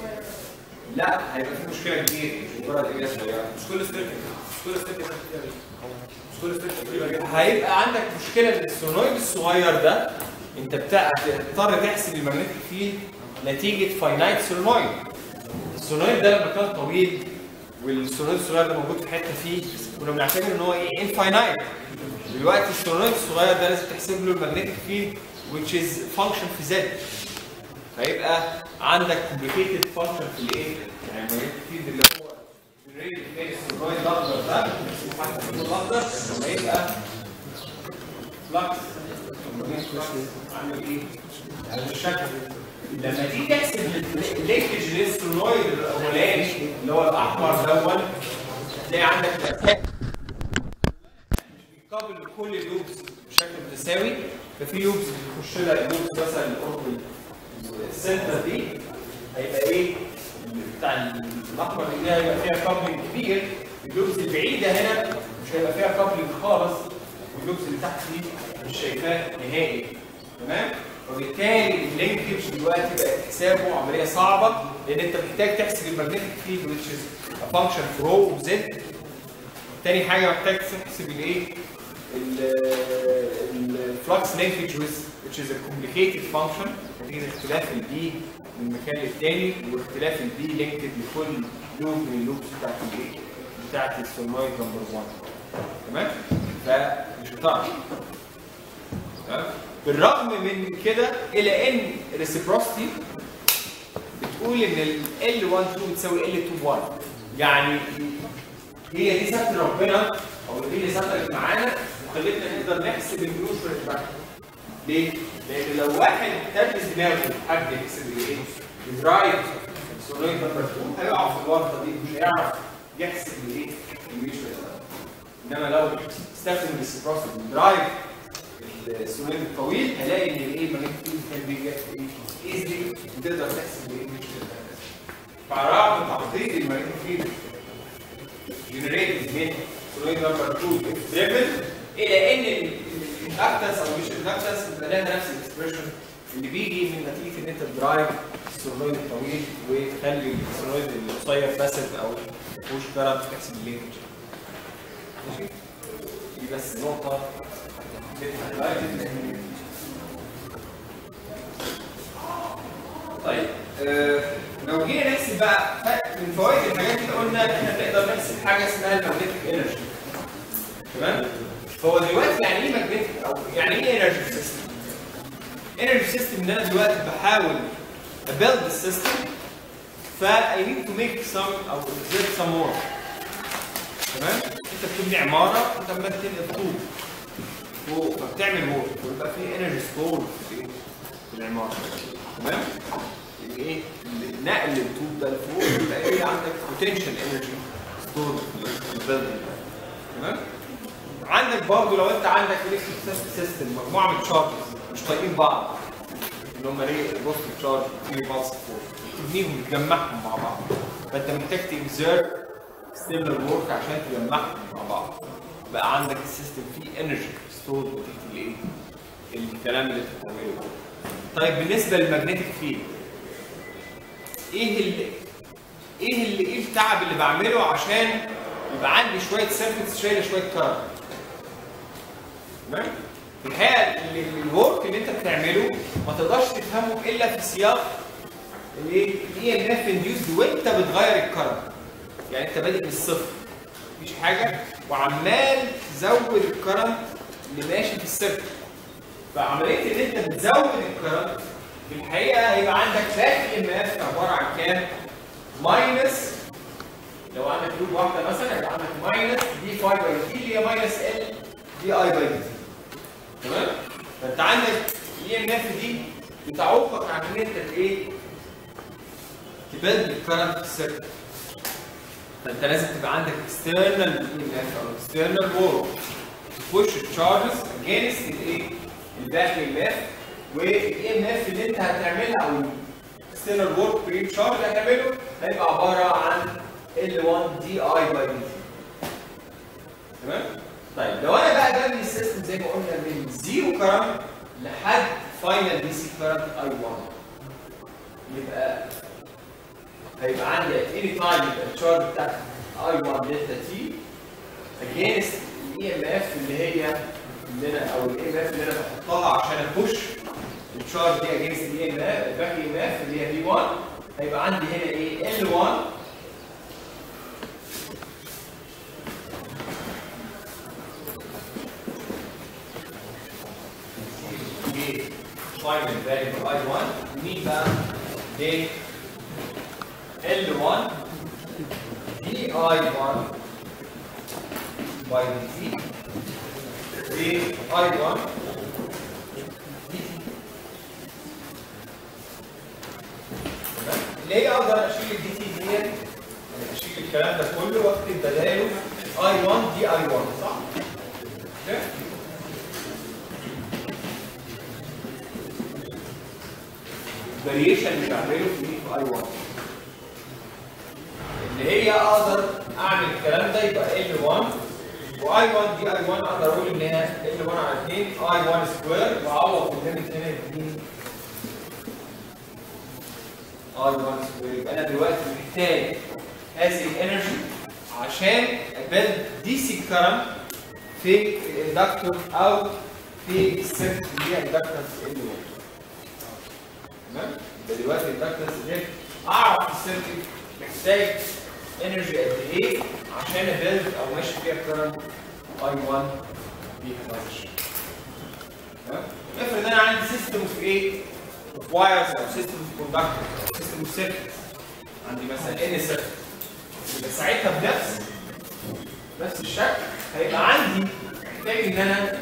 لا هيبقى في مشكله كبيره مش مجرد اجابه صغيره مش كل ستيب مش كل ستيب يبقى فيها كل ست تقريبا جدا هيبقى عندك مشكله ان السولنويد الصغير ده انت بتاع تضطر تحسب المagnetic فيلد نتيجه فاينايت سولنويد السولنويد ده لما كان طويل والسولنويد الصغير ده موجود في حته فيه كنا بنعتبر ان هو ايه انفاينايت دلوقتي السولنويد الصغير ده لازم تحسب له المagnetic فيلد which is function في z فيبقى عندك complicated function في الايه؟ يعني المagnetic فيلد اللي هو generated بين السولنويد الاخضر ده حتى اللون الاخضر هيبقى فلكس عامل ايه؟ هذا الشكل لما تيجي تحسب اللينكج للسولنويد الاولاني اللي هو الاحمر دون هتلاقي عندك الاتاك مش بيقابل كل اللوبس بشكل متساوي ففي لوبس بتخش لها اللوبس مثلا القرب السنتر دي هيبقى ايه؟ بتاع الاحمر دي هيبقى فيها كابلنج كبير اللوبس البعيده هنا مش هيبقى فيها كابلنج خالص واللوبس اللي تحت دي مش شايفاه نهائي تمام؟ وبالتالي اللينكج دلوقتي بقت حسابه عمليه صعبه لان انت محتاج تحسب المagnetic فيلد which is a function في رو وزد تاني حاجه محتاج تحسب الايه؟ الفلكس لينكج which is a complicated function نتيجه اختلاف البي من مكان للتاني واختلاف البي لينكد لكل لوب من اللوبس بتاعت الايه؟ بتاعت السولنويد نمبر 1 تمام؟ فمش هتعرف تمام؟ بالرغم من كده الى ان reciprocity بتقول ان ال L12 بتساوي L21 يعني هي دي ستر ربنا او دي اللي سترت معانا وخلتنا نقدر نحسب النيوترال بتاعها ليه؟ لان لو واحد تلبس دماغه حد يحسب الايه؟ الدرايف السولويد نمبر 2 هيقع في الورطه دي مش هيعرف يحسب الايه؟ النيوترال انما لو استخدم الريسبروسيتي درايف السولويد الطويل هلاقي ان الايه المagnetic field كان بيجي ايه ايزلي وتقدر تحسب الايه النيوترال فرغم تحضير المagnetic field جنريتد من سولويد نمبر 2 ليفل الى ان الاكتس او مش الاكتس بيبقى لها نفس الاكسبريشن اللي بيجي من نتيجه ان انت تدرايف السولويد الطويل وتخلي السولويد القصير باسف او مفيهوش كارنت تحسب اللينكج ماشي دي بس نقطه طيب آه لو جينا نحسب بقى فرق من فوائد الحاجات اللي قلنا ان احنا نقدر نحسب حاجه اسمها المagnetic انرجي تمام هو دلوقتي يعني ايه magnetic او يعني ايه انرجي سيستم انرجي سيستم ان انا دلوقتي بحاول ابيلد السيستم ف I need to make some او exert some work تمام انت بتبني عماره انت عمال تنقل طوب فوق فبتعمل وورك ويبقى في انرجي ستور في في العماره تمام ايه نقل الطوب ده لفوق يبقى ايه عندك بوتنشال انرجي ستور في البيلدنج تمام عندك برضه لو انت عندك الكتريك سيستم مجموعه من تشارجز مش طايقين بعض اللي هم ايه بوزيتيف تشارج في بالس فور تبنيهم تجمعهم مع بعض فانت محتاج تكزيرت اكسترنال وورك عشان تجمعهم مع بعض بقى عندك السيستم فيه انرجي ستور نتيجه الايه الكلام اللي انت بتعمله طيب بالنسبه للمagnetic فيلد ايه اللي ايه اللي ايه التعب اللي بعمله عشان يبقى عندي شويه سيركتس شايله شويه كارنت تمام في الحقيقه الورك اللي انت بتعمله ما تقدرش تفهمه الا في سياق الايه الاي ام اف انديوسد وانت بتغير الكرنت يعني انت بادئ من الصفر مفيش حاجه وعمال تزود الكرنت اللي ماشي في السيركت فعمليه ان انت بتزود الكرنت في الحقيقه هيبقى عندك باك ام اف عباره عن كام؟ ماينس لو عندك لوب واحده مثلا هيبقى عندك ماينس دي 5 باي دي اللي هي ماينس ال دي اي باي دي تمام؟ فانت عندك الاي ام اف دي بتعوقك عن ان انت ايه؟ تبدل الكرنت في السيركت فانت لازم تبقى عندك اكسترنال اي ام اف او اكسترنال وورك تخش التشارجز اجينست الايه؟ الباك ام اف والاي ام اف اللي انت هتعملها او اكسترنال وورك بري تشارج اللي هتعمله هيبقى عباره عن L1 دي اي باي دي تمام؟ طيب لو انا بقى ببني السيستم زي ما قلنا من زيرو كرنت لحد فاينل دي سي كرنت اي 1 يبقى هيبقى عندي at any time يبقى التشارج بتاعت اي 1 دلتا تي against الاي ام اف اللي هي اللي انا او الاي ام اف اللي انا بحطها عشان ابوش التشارج دي اجينست الاي ام اف الباك اي ام اف اللي هي في 1 هيبقى عندي هنا ايه ال 1 فاينل فاليو اي 1 مين بقى؟ دي ال 1 دي اي 1 باي دي تي دي اي 1 ليه اقدر اشيل الدي تي ديت يعني اشيل الكلام ده كله واكتب بداله اي 1 دي اي 1 صح؟ كده؟ الفاريشن اللي بعمله في في اي 1 اللي هي اقدر اعمل الكلام ده يبقى ال 1 واي 1 دي اي 1 اقدر اقول ان هي ال 1 على 2 اي 1 سكوير واعوض في الليمت هنا يديني اي 1 سكوير يبقى انا دلوقتي محتاج هذه الانرجي عشان ابيلد دي سي كرنت في الاندكتور او في السيركت اللي هي اندكتنس ال 1 تمام يبقى دلوقتي الاندكتنس اللي اعرف السيركت محتاج انرجي قد ايه عشان ابيلد او ماشي فيها كرنت اي 1 بيها هذا الشكل تمام افرض انا عندي سيستم في ايه؟ وايرز او سيستم في كوندكتور او سيستم في سيركت عندي مثلا ان سيركت يبقى ساعتها بنفس نفس الشكل هيبقى عندي محتاج ان انا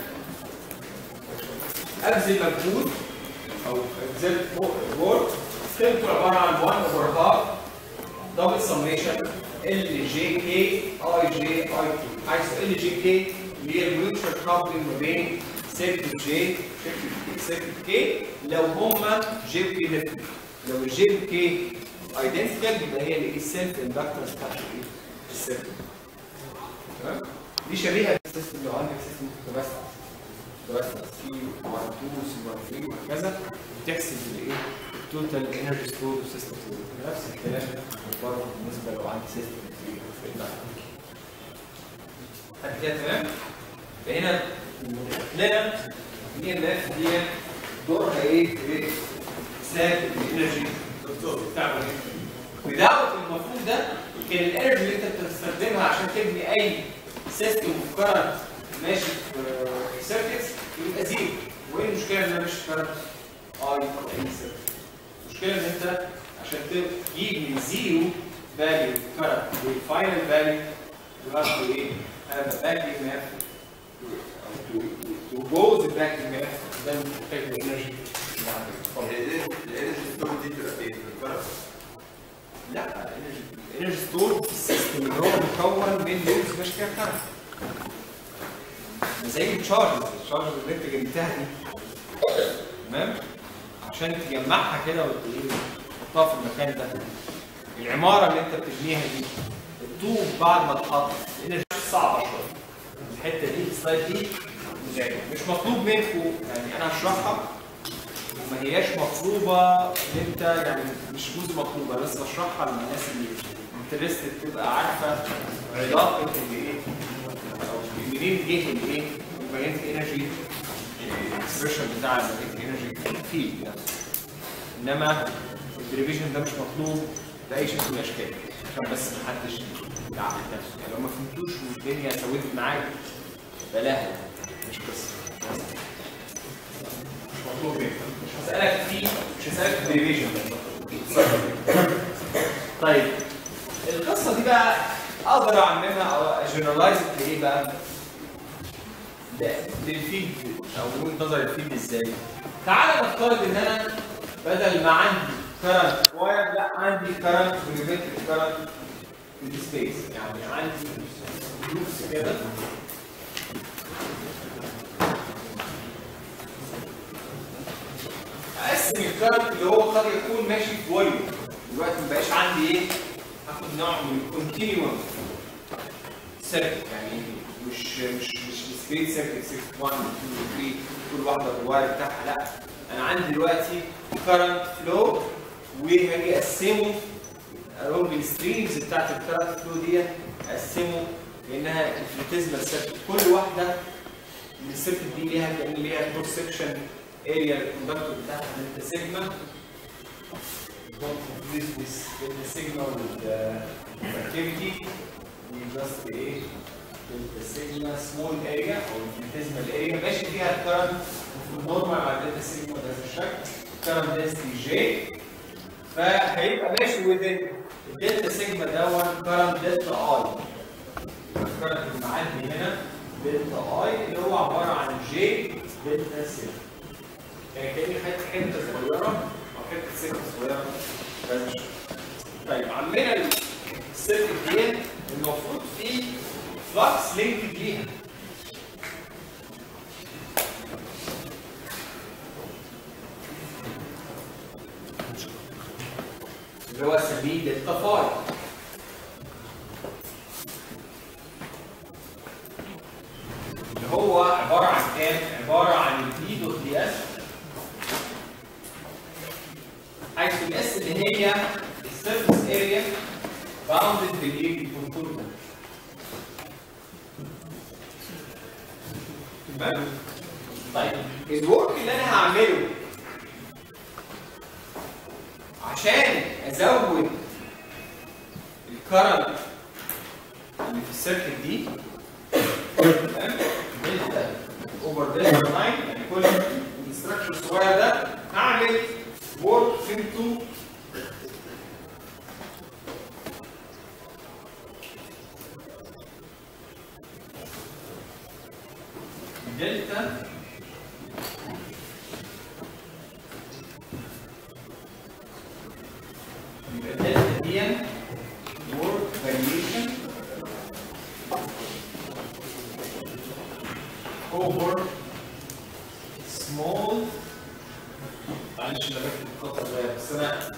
ابذل مجهود او ابذل وورك قيمته عباره عن 1 اوفر هاف دبل سميشن ال جي كي اي جي اي كي حيث ال جي كي اللي هي الميوتشوال كابلنج ما بين سيركت جي سيركت كي لو هما جي وكي ديفرنت لو الجي وكي ايدنتيكال يبقى هي اللي السيلف اندكتنس بتاعت الايه؟ السيركت تمام؟ دي شبيهه بالسيستم لو عندك سيستم كاباسيتنس كاباسيتنس سي 1 2 سي 1 3 وهكذا بتحسب الايه؟ التوتال انرجي ستور سيستم نفس الكلام برضه بالنسبه لو عندي سيستم في في البحر حد كده تمام؟ فهنا لنا دي ام اف دي دورها ايه في حساب الانرجي بتاعنا without المفروض ده كان الانرجي اللي انت بتستخدمها عشان تبني اي سيستم اوف كارنت ماشي في سيركتس يبقى زيرو وايه المشكله ان انا مش كارنت اي اي سيركت المشكله ان انت عشان تجيب من زيرو فاليو كارنت للفاينل فاليو you have to ايه have a back EMF او to to oppose the back EMF ده محتاج انرجي الانرجي ستور دي بتبقى فين؟ في الكرة؟ لا الانرجي الانرجي ستور في السيستم اللي هو مكون من لوبس ماشي فيها كارنت زي التشارجز التشارجز اللي انت جبتها دي تمام عشان تجمعها كده وتحطها في المكان ده العماره اللي انت بتبنيها دي الطوب بعد ما اتحط الانرجي صعبه شويه الحته دي السلايد دي مزعجه مش مطلوب منكم يعني انا هشرحها ما هياش مطلوبه ان انت يعني مش جزء مطلوبه بس بشرحها للناس اللي انترستد تبقى عارفه علاقه الايه او منين جه الايه الماجنتيك انرجي الاكسبريشن بتاع الماجنتيك انرجي فيه نفسه انما الديريفيشن ده مش مطلوب باي شكل من الاشكال عشان بس محدش يعقد نفسه يعني لو ما فهمتوش والدنيا سودت معاك بلاها مش قصه بس. مش مطلوب منك مش هسألك فيه مش هسألك في الديريفيشن طيب القصه دي بقى اقدر اعممها او اجنرالايز لايه بقى؟ لا للفيلد او من وجهه نظر الفيلد ازاي؟ تعالى نفترض ان انا بدل ما عندي كرنت واير لا عندي كرنت فوليومتريك كرنت في السبيس يعني عندي لوبس كده اقسم الكرنت اللي هو قد يكون ماشي في فوليوم دلوقتي ما بقاش عندي ايه؟ هاخد نوع من الكونتينيوم سيركت يعني مش مش مش سبيس سيركت 6 1 2 3 كل واحده بالواير بتاعها لا انا عندي دلوقتي كرنت فلو وهاجي اقسمه along الستريمز بتاعت الكرنت فلو دي اقسمه لانها انفينيتيزمال سيركت كل واحده من السيركت دي ليها كان ليها كروس سكشن اريا الكوندكتور بتاعها دلتا سيجما this this دلتا سيجما والكونتاكتيفيتي دي جاست ايه دلتا سيجما سمول اريا او انفينيتيزمال اريا ماشي فيها الكرنت نورمال على دلتا سيجما بهذا الشكل كرنت density جي فهيبقى ماشي within الدلتا سيجما دون كرنت دلتا اي الكرنت المعدي هنا دلتا اي اللي هو عباره عن جي دلتا سيجما يعني كاني خدت حته صغيره او حته سيجما صغيره بهذا الشكل طيب عندنا السيركت دي المفروض في فلكس لينك ليها اللي هو اسميه دلتا فاي اللي هو عباره عن كام؟ عباره عن البي دوت دي اس حيث الاس اللي هي السيرفيس اريا باوندد بالايه؟ بالكونتور ده. تمام؟ طيب الورك اللي انا هعمله عشان ازود الكرنت اللي في السيركت دي تمام دلتا اوفر دلتا 9 يعني كل الاستراكشر الصغير ده هعمل ورك قيمته دلتا يبقى دلتا دي work variation over small معلش انا بكتب خط صغير بس انا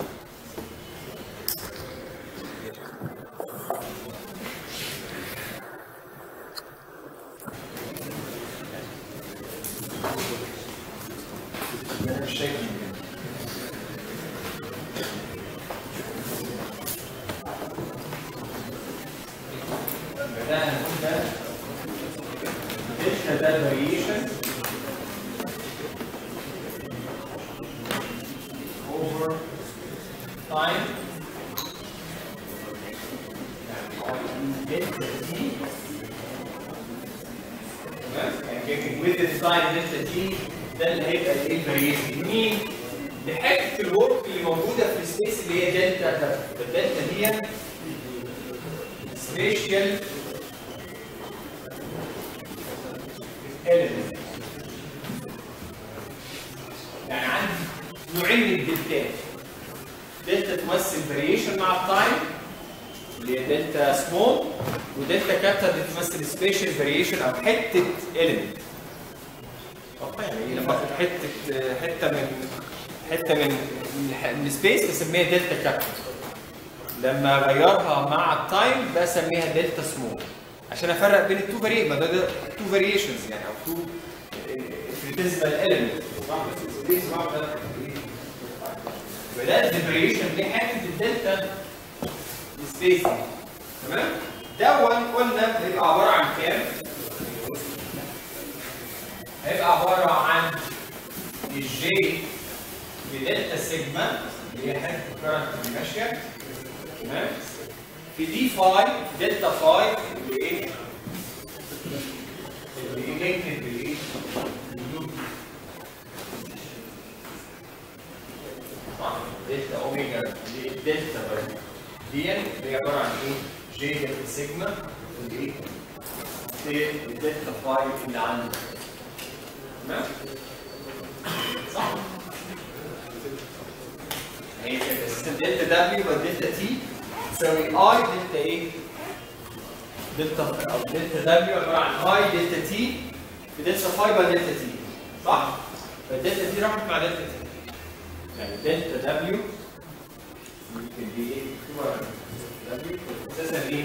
انا مش شايف بدأنا نقول دلتا ده variation over time دلتا تي تمام يعني with the time دلتا تي ده اللي هيبقى الايه الفاريشن مين؟ لحته الورك اللي موجوده في السبيس اللي هي دلتا ده الدلتا دي spatial element يعني عندي نوعين من الدلتات دلتا تمثل فاريشن مع التايم اللي هي دلتا سمول ودلتا كابيتال دي تمثل سبيشال فاريشن او حته element طب يعني لما اخد حته حته من حته من من السبيس بسميها دلتا كابيتال لما اغيرها مع التايم بسميها دلتا سمول عشان افرق بين التو فاري ما ده تو فاريشنز يعني او تو انفينيتيزمال اليمنت سبيس واحده فده الفاريشن دي حته الدلتا سبيس تمام دون قلنا هيبقى عباره عن كام؟ هيبقى عباره عن الجي بدلتا سيجما اللي هي حته الكرنت اللي ماشيه تمام في دي فاي دلتا فاي اللي ايه اللي ايه لينكد بالايه باليو. صح دلتا اوميجا دي الدلتا بقى دي اللي هي عباره عن ايه جي دلتا سيجما والايه في الدلتا فاي اللي عندي تمام صح هي كده دلتا دبليو والدلتا تي تساوي اي دلتا ايه؟ دلتا او دلتا دبليو عباره عن اي دلتا تي في دلتا فاي بقى دلتا تي صح؟ فالدلتا تي راحت مع دلتا تي يعني دلتا دبليو ممكن دي ايه؟ دبليو اساسا ايه؟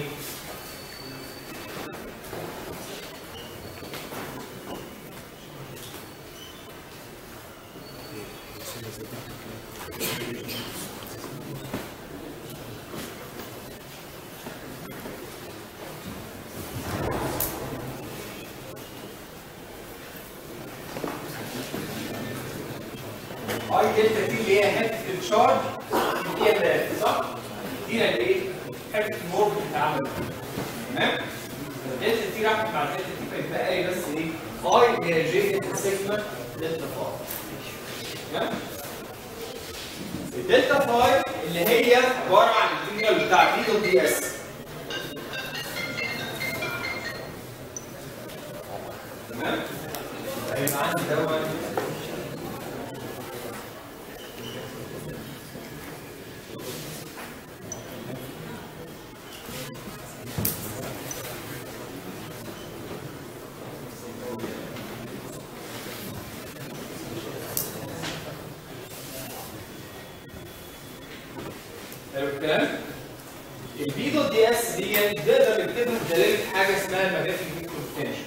اي دلتا تي اللي هي حته الشارج اللي هي الداتا صح؟ دي الايه؟ حته المورج بتتعمل تمام؟ دلتا تي راحت مع دلتا تي فيتبقى لي بس ايه؟ اي اللي هي جي دلتا سيجما دلتا فاي تمام؟ الدلتا فاي اللي هي عباره عن الانتجرال بتاع بي دوت دي اس تمام؟ هيبقى عندي دوت حلو الكلام؟ البي دوت دي اس دي نقدر نكتبها بدلاله حاجه اسمها ماجنتيك فيكتور بوتنشال.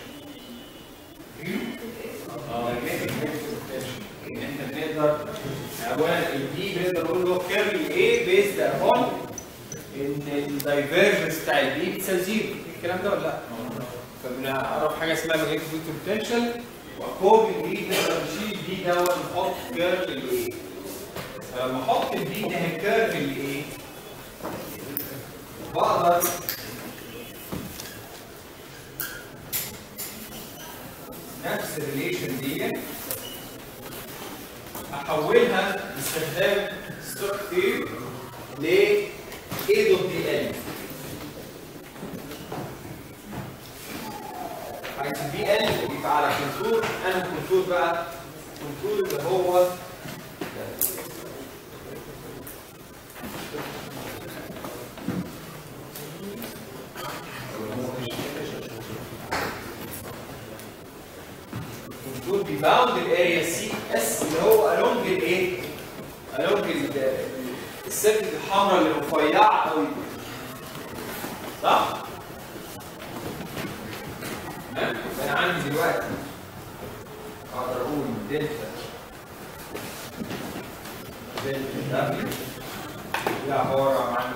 اه ماجنتيك فيكتور بوتنشال. ان احنا بنقدر اولا البي بنقدر نقول له كيرل ايه بيزد ابون ان الدايفرجنس بتاع البي بتساوي زيرو الكلام ده ولا لا؟ فبنعرف حاجه اسمها ماجنتيك فيكتور بوتنشال واكوردنجلي نقدر نشيل البي دوت ونحط كيرل الايه. فلما احط البي ده كيرف الايه؟ بقدر نفس الريليشن دي احولها باستخدام ستوك ثيري ل A دوت دي ال حيث دي ال بيبقى على كونتور انا كونتور بقى كونتور اللي هو دول بيباوند الاريا سي اس اللي هو along الايه؟ along ال- السكه الحمراء اللي رفيعه قوي صح؟ تمام؟ انا عندي دلوقتي اقدر اقول دلتا دلتا دبليو دي عباره عن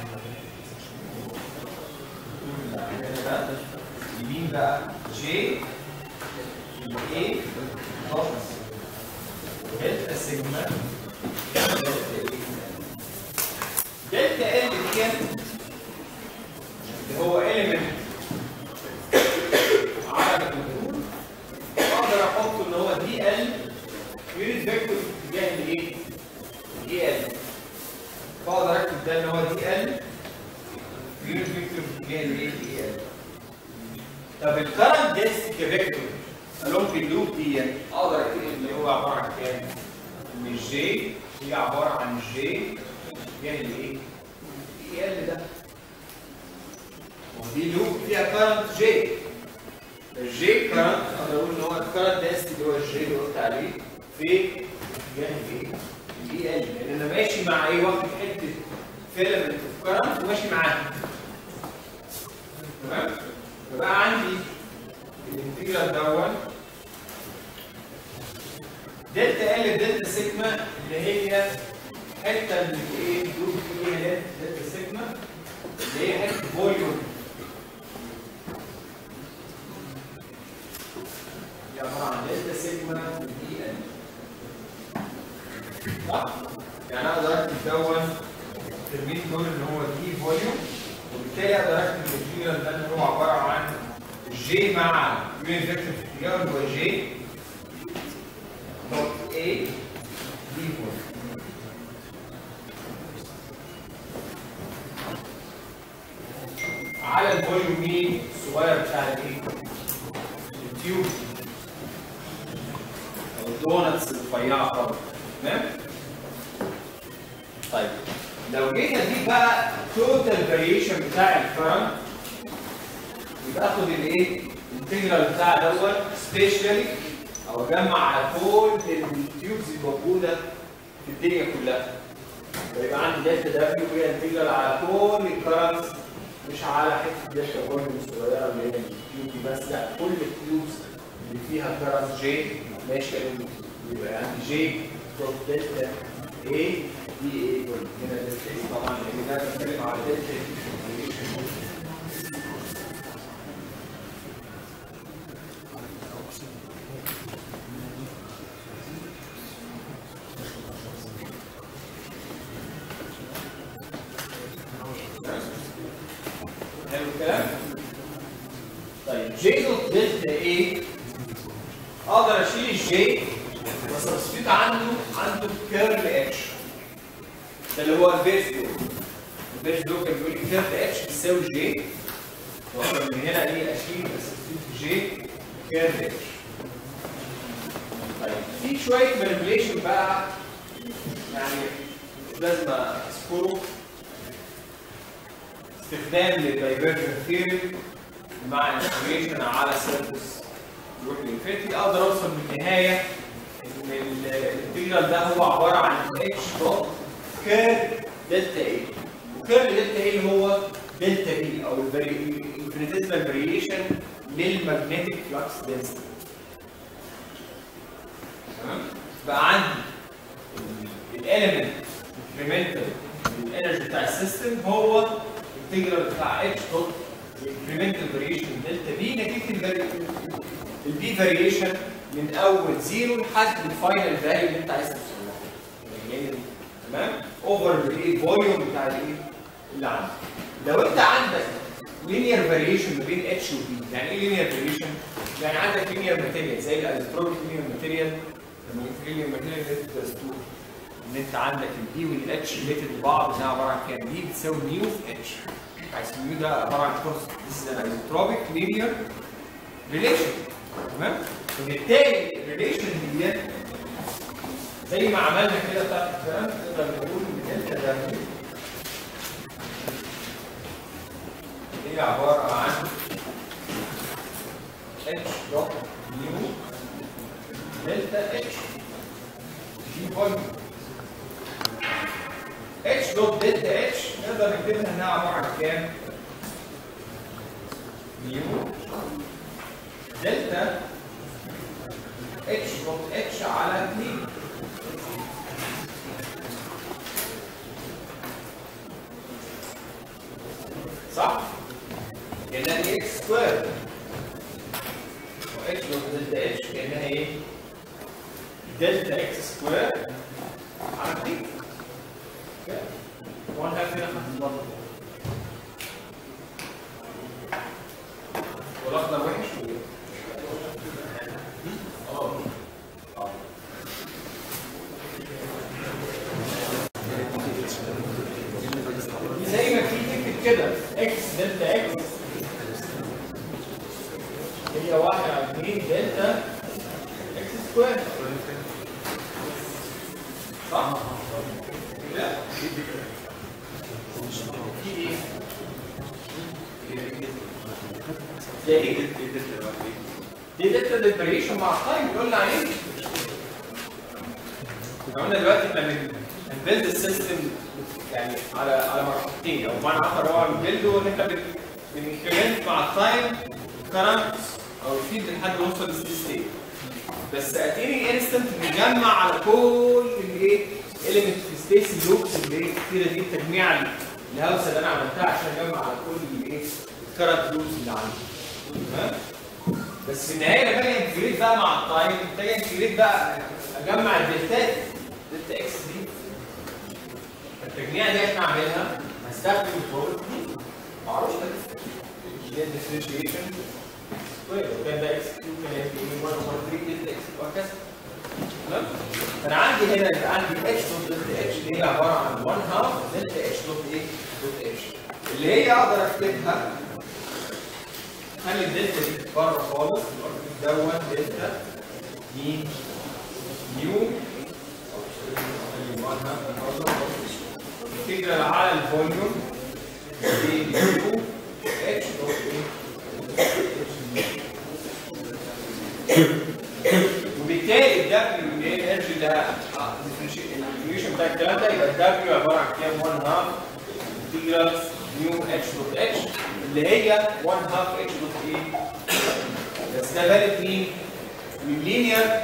ده يمين بقى جي ايه ناقص دلتا سيجما دلتا دلتا ال دي اللي هو element على الكنترول اقدر احطه ان هو دي ال يونت فيكتور في اتجاه الايه؟ دي ال فاقدر اكتب ده ان هو دي ال يونت فيكتور في اتجاه الايه؟ دي ال طب الكرنت دنسيتي كفيكتور along اللوب دي اقدر اكتب اللي هو عباره عن كام؟ ان الجي هي عباره عن جي يعني ايه؟ اي ال ده ودي لوب فيها كرنت جي الجي كرنت اقدر اقول ان هو الكرنت دنسيتي اللي هو الجي اللي قلت عليه في اتجاه الايه؟ الاي ال لان انا ماشي مع ايه؟ واخد حته فيلمنت اوف كرنت وماشي معاها تمام؟ فبقى عندي الانتجرال دون دلتا ال دلتا سيجما اللي هي حته من الايه جروب فيها دلتا دلتا سيجما اللي هي حته فوليوم دي عباره عن دلتا سيجما دي ال صح؟ يعني اقدر اكتب دون الترمين دول اللي هو دي فوليوم وبالتالي اقدر اكتب الانتجرال ده اللي هو عباره عن جي مع يونت فيكتور في اتجاه اللي هو جي دوت اي دي فوليوم على الفوليوم مين الصغير بتاع الايه؟ التيوب او الدونتس الرفيعه خالص تمام؟ طيب لو جيت اديك بقى توتال فاريشن بتاع الكرنت يبقى اخد الايه؟ الانتجرال بتاع دوت سبيشالي او اجمع على كل التيوبز الموجوده في الدنيا كلها فيبقى عندي دلتا دبليو هي انتجرال على كل الكرنت مش على حته دلتا فوليوم الصغيره اللي هي التيوب دي بس لا كل التيوبز اللي فيها كرنت جي ماشي يبقى عندي جي دوت دلتا اي دي اي هنا دلتا اي طبعا لان ده بتكلم على دلتا الكلام؟ طيب جي دوت دلتا ايه اقدر اشيل الجي وسبستيوت عنده عنده كيرل اتش ده اللي هو البيرس لو البيرس لو كان بيقول لي كيرل اتش بتساوي جي واقدر من هنا ايه اشيل سبستيوت جي كيرل اتش طيب في شويه مانيبيوليشن بقى يعني مش لازم اذكره استخدام للدايفرجن ثيوري مع انتجريشن على سيرفيس يروح للانفينيتي اقدر اوصل من النهايه ان ال- الانتجرال ده هو عباره عن اتش دوت كيرل دلتا اي وكيرل دلتا اي اللي هو دلتا بي او الانفينيتيزمال فاريشن للمagnetic فلكس density تمام بقى عندي الاليمنت انكريمنتال الانرجي بتاع السيستم هو الانتجرال بتاع اتش دوت الانكريمنتال فاريشن دلتا بي نتيجه البي فاريشن من اول زيرو لحد الفاينل فاليو اللي انت عايز توصل لها يعني تمام اوفر الايه فوليوم بتاع الايه اللي عندك لو انت عندك لينير فاريشن ما بين اتش وبي يعني ايه لينير فاريشن؟ يعني عندك لينير ماتيريال زي الالكترونيك لينير ماتيريال لما قلت لينير ماتيريال دستور ان انت عندك البي والاتش ريليتد لبعض ده عباره عن كام؟ بي بتساوي ميو في اتش عايز ميو ده عباره عن كونست This is an isotropic linear relation تمام؟ فبالتالي الريليشن دي زي ما عملنا كده بتاعت الكلام نقدر نقول ان دلتا ده هي عباره عن اتش دوت نيو دلتا اتش دي فوليوم اتش دوت دلتا اتش نقدر نكتبها انها عباره عن كام؟ نيو دلتا اتش دوت اتش على 2 صح؟ كانها دي اكس سكوير واتش دوت دلتا اتش كانها ايه؟ دلتا اكس سكوير على 2 وان هاف هنا هتتضرب والاخضر وحش ولا اه اه زي ما في تكتب كده اكس دلتا اكس هي 1 على 2 دلتا اكس سكوير صح؟ كده؟ في ايه؟ ده ايه؟ دي دلتا ديفريشن مع التايم اللي قلنا عليه احنا قلنا دلوقتي احنا بن- بنبيلد السيستم يعني على على مرحلتين او بمعنى اخر هو بنبيلده ان احنا بن- بنكريت مع التايم كرنت او الفيد لحد ما نوصل للستي ستيت بس اتيني انستنت بنجمع على كل الايه اليمنت في سبيس لوبس اللي هي كتيره دي التجميع الهوسه اللي انا عملتها عشان اجمع على كل الايه الكرنت لوبس اللي عندي تمام بس في النهايه لما اجي انتجريت بقى مع التايم محتاج انتجريت بقى اجمع الدلتات دلتا اكس دي التجميع دي احنا عاملها هستخدم الفورد دي معرفش بقى اللي هي الديفرنشيشن لو كان ده اكس 2 كان هيبقى ايه 1 اوفر 3 دلتا اكس وهكذا تمام فانا عندي هنا يبقى عندي اتش دوت دلتا اتش اللي هي عباره عن 1 هاف دلتا اتش دوت ايه دوت اتش اللي هي اقدر اكتبها خلي الدلتا دي بره خالص دون دلتا دي نيو او خلي 1 هاف انتجرال على الفوليوم دي نيو اتش دوت ايه وبالتالي الدبليو اللي هي الانرجي اللي الديفينيشن بتاع الكلام ده يبقى الدبليو عباره عن كام 1 هاف انتجرال نيو اتش دوت اتش اللي هي 1 هاف اتش دوت ايه بس ده فالid مين؟ من لينير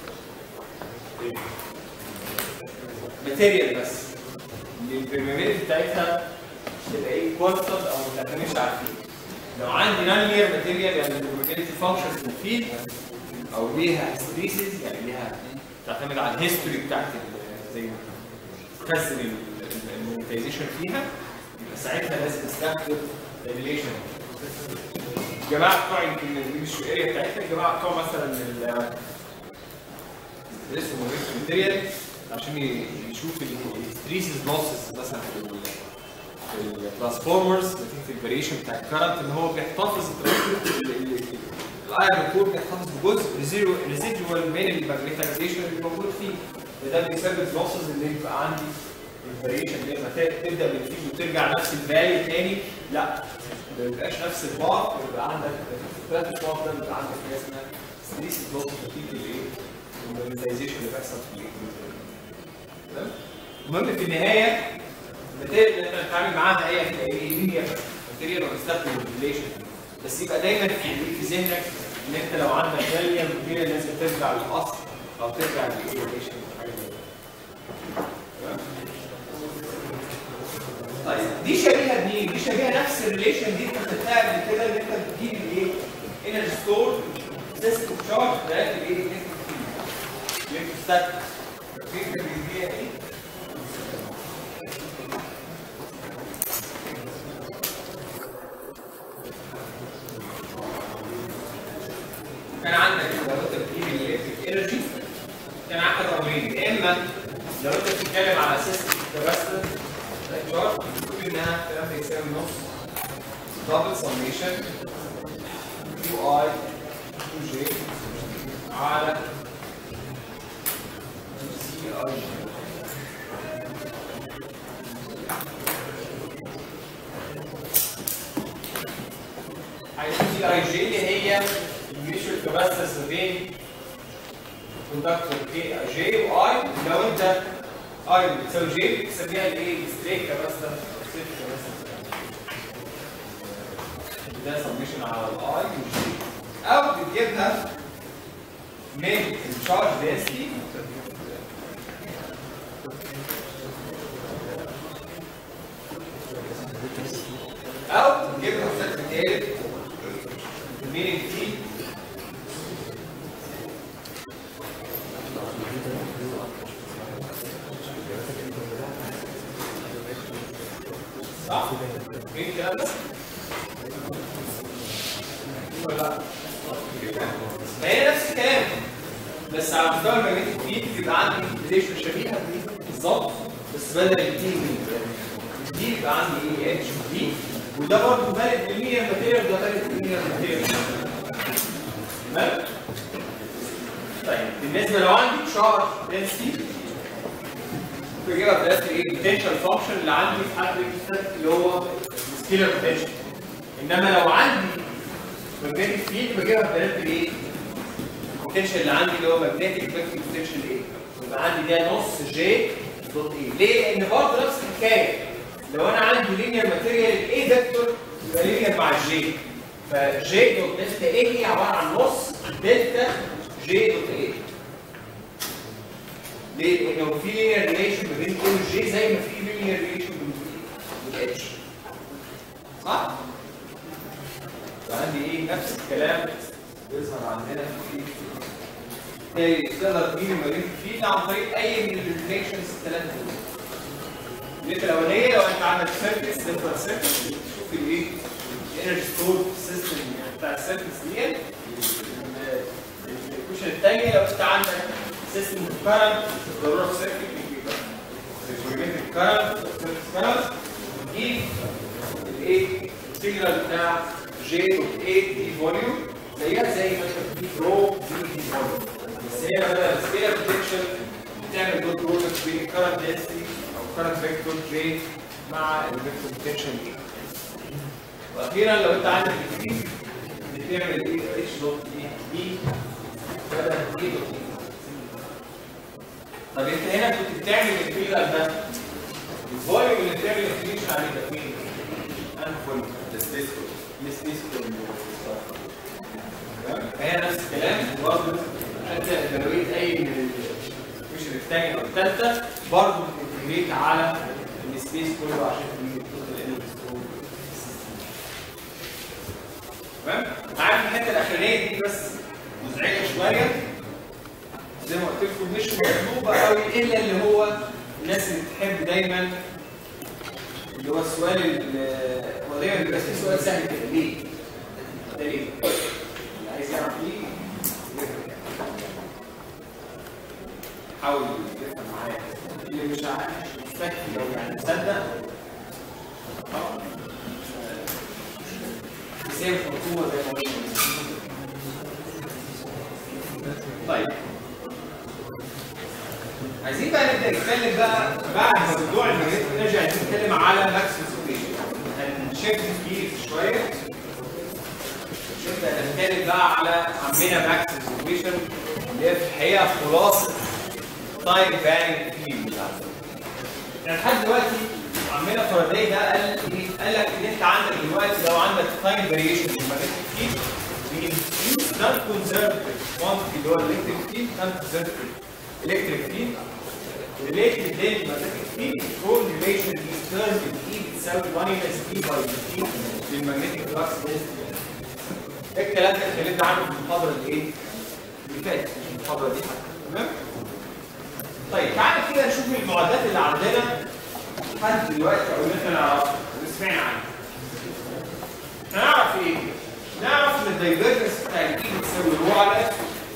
ماتيريال بس اللي البرميبيلتي بتاعتها تبقى ايه كونستنت او ما تعتمدش على الفيلد لو عندي نون لير ماتيريال يعني البرميبيلتي فانكشنز في الفيلد او ليها هيستريسيس يعني ليها تعتمد على الهيستوري بتاعت ال- زي ما تخزن المونتايزيشن فيها يبقى ساعتها لازم استخدم ريليشن الجماعه بتوع يمكن دي مش الاريا بتاعتنا الجماعه بتوع مثلا ال- اسمه ماتيريال عشان ي- يشوف الستريسز لوسز مثلا في ال في الترانسفورمرز نتيجه الفاريشن بتاع الكرنت ان هو بيحتفظ الايرون كور بيحتفظ بجزء ريزيدوال من الماجنتايزيشن اللي موجود فيه فده بيسبب لوسز اللي يبقى عندي الفاريشن دي لما ت- تبدا بالفيد وترجع نفس الفاليو تاني لا ما بيبقاش نفس البار بيبقى عندك ثلاث البار ده بيبقى عندك حاجه اسمها ستريس لوس نتيجه الايه؟ الماجنتايزيشن اللي بيحصل في الايه؟ تمام؟ المهم في النهايه الماتيريال اللي احنا بنتعامل معاها هي هي ماتيريال وبنستخدم الريليشن بس يبقى دايما في في ذهنك ان انت لو عندك فاليوم ماتيريال لازم ترجع للاصل او ترجع للريليشن حاجه زي كده. تمام؟ طيب دي شبيهه بمين؟ دي شبيهه نفس الريليشن دي انت خدتها قبل كده اللي انت بتجيب الايه؟ انرجي ستور سيستم تشارج ده الايه؟ الكتروستاتيك فاكرين كان بيديها ايه؟ كان عندك لو انت بتجيب الالكتريك انرجي كان عندك امرين يا اما لو انت بتتكلم على سيستم كاباسيتور تشارج بتقول انها الكلام ده يساوي نص دبل سميشن كيو اي كيو جي على سي اي جي سي اي جي اللي هي الميوتشوال كاباسيتنس ما بين كوندكتور كي جي واي لو انت اي بتساوي جي بتسميها الايه؟ ستريت كاباسيتنس ستريت كاباسيتنس ده سميشن على الاي والجي او بتجيبها من الشارج دنسيتي او تجيبها بشكل ثالث meaning T صح؟ مين الكلام ده؟ ولا لا؟ ما هي نفس الكلام بس على مستوى الماجنتيك فيلد بيبقى عندي ريليشن شبيهه بدي بالظبط بس بدل الدي دي يبقى عندي ايه اتش دي وده برضه فالid بالمية ماتيريال وده فالid بالمية ماتيريال تمام؟ طيب بالنسبه لو عندي شارج density بجيبها بثلاثه ايه البوتنشال فانكشن اللي عندي في حد اللي هو سكيلر بوتنشال انما لو عندي magnetic فيلد بجيبها بثلاثه ايه البوتنشال اللي عندي اللي هو magnetic vector potential ايه يبقى عندي ده نص جي دوت ايه ليه؟ لان برضه نفس الحكايه لو انا عندي لينير ماتيريال الاي فيكتور يبقى لينير مع الجي فجي دوت دلتا ايه هي عباره عن نص دلتا جي دوت ايه ليه؟ لانه في لينير ريليشن ما بين ايه والجي زي ما في لينير ريليشن بين ايه والاتش صح؟ فعندي ايه نفس الكلام بيظهر عندنا في تاني تقدر تجيب المريض فيه عن طريق اي من الريليشنز الثلاثه دول الليفه الاولانيه لو انت عندك سيركتس ديفرنت سيركتس تشوف الايه الانرجي ستور سيستم بتاع السيركتس ديت الكوشن الثانيه لو انت عندك سيستم كارنت ضروره في سيركت ريجوليتد كارنت كارنت تجيب الايه السيجنال بتاع جي دوت 8 دي فوليوم زيها زي ما انت بتجيب رو دي دي فوليوم بس هي بدل السكيلر بوتنشال بتعمل دوت برودكت بين الكارنت دنسيتي كارنت فيكتور جي مع الفيكتور بوتنشال اي واخيرا لو انت عندك الفي بتعمل ايه اتش دوت اي بي بدل اي دوت اي طب انت هنا كنت بتعمل الفيلر ده الفوليوم اللي بتعمل الفيليشن عليه ده فين؟ انهي فوليوم؟ السبيس السبيس فوليوم هي نفس الكلام برضه انت ايفالويت اي من الفيشن الثانيه او الثالثه برضه بتنتجريت على السبيس كله عشان تجيب التوتال انرجي ستور تمام؟ عارف الحته الاخرانيه دي بس مزعجه شويه زي ما قلت لكم مش مطلوبه قوي الا اللي هو الناس اللي بتحب دايما اللي هو السؤال ال- هو دايما بيبقى فيه سؤال سهل كده ليه؟ ده ليه؟ اللي عايز يعرف ليه يفرق. حاول يفهم معايا اللي مش عارف مش مستكفي لو يعني تصدق اه ازاي مش مطلوبه زي ما قلنا طيب عايزين بقى نبدا نتكلم بقى بعد موضوع الماجنتيك انرجي عايزين نتكلم على ماكس سيتويشن هنشيفت جيرز شويه نبدا نتكلم بقى على عمنا ماكس سيتويشن اللي هي في الحقيقه خلاصه تايم بانج فيلد يعني لحد دلوقتي عمنا فاراداي ده قال ايه؟ قال لك ان انت عندك دلوقتي لو عندك تايم فاريشن في الماجنتيك فيلد بينفيوز نون كونزرفتيف كوانتيتي اللي هو الالكتريك فيلد نون كونزرفتيف الكتريك فيلد related للمagnetic field كل relation is termed E بتساوي 1 minus D by dt للمagnetic flux density الكلام ده اتكلمنا عنه في المحاضرة اللي ايه؟ اللي فاتت مش المحاضرة دي حتى تمام؟ طيب تعالى كده نشوف المعادلات اللي عندنا لحد دلوقتي او اللي احنا نعرفها اللي سمعنا عنها. هنعرف ايه؟ نعرف ان الدايفرجنس بتاع الاي بتساوي رو على اف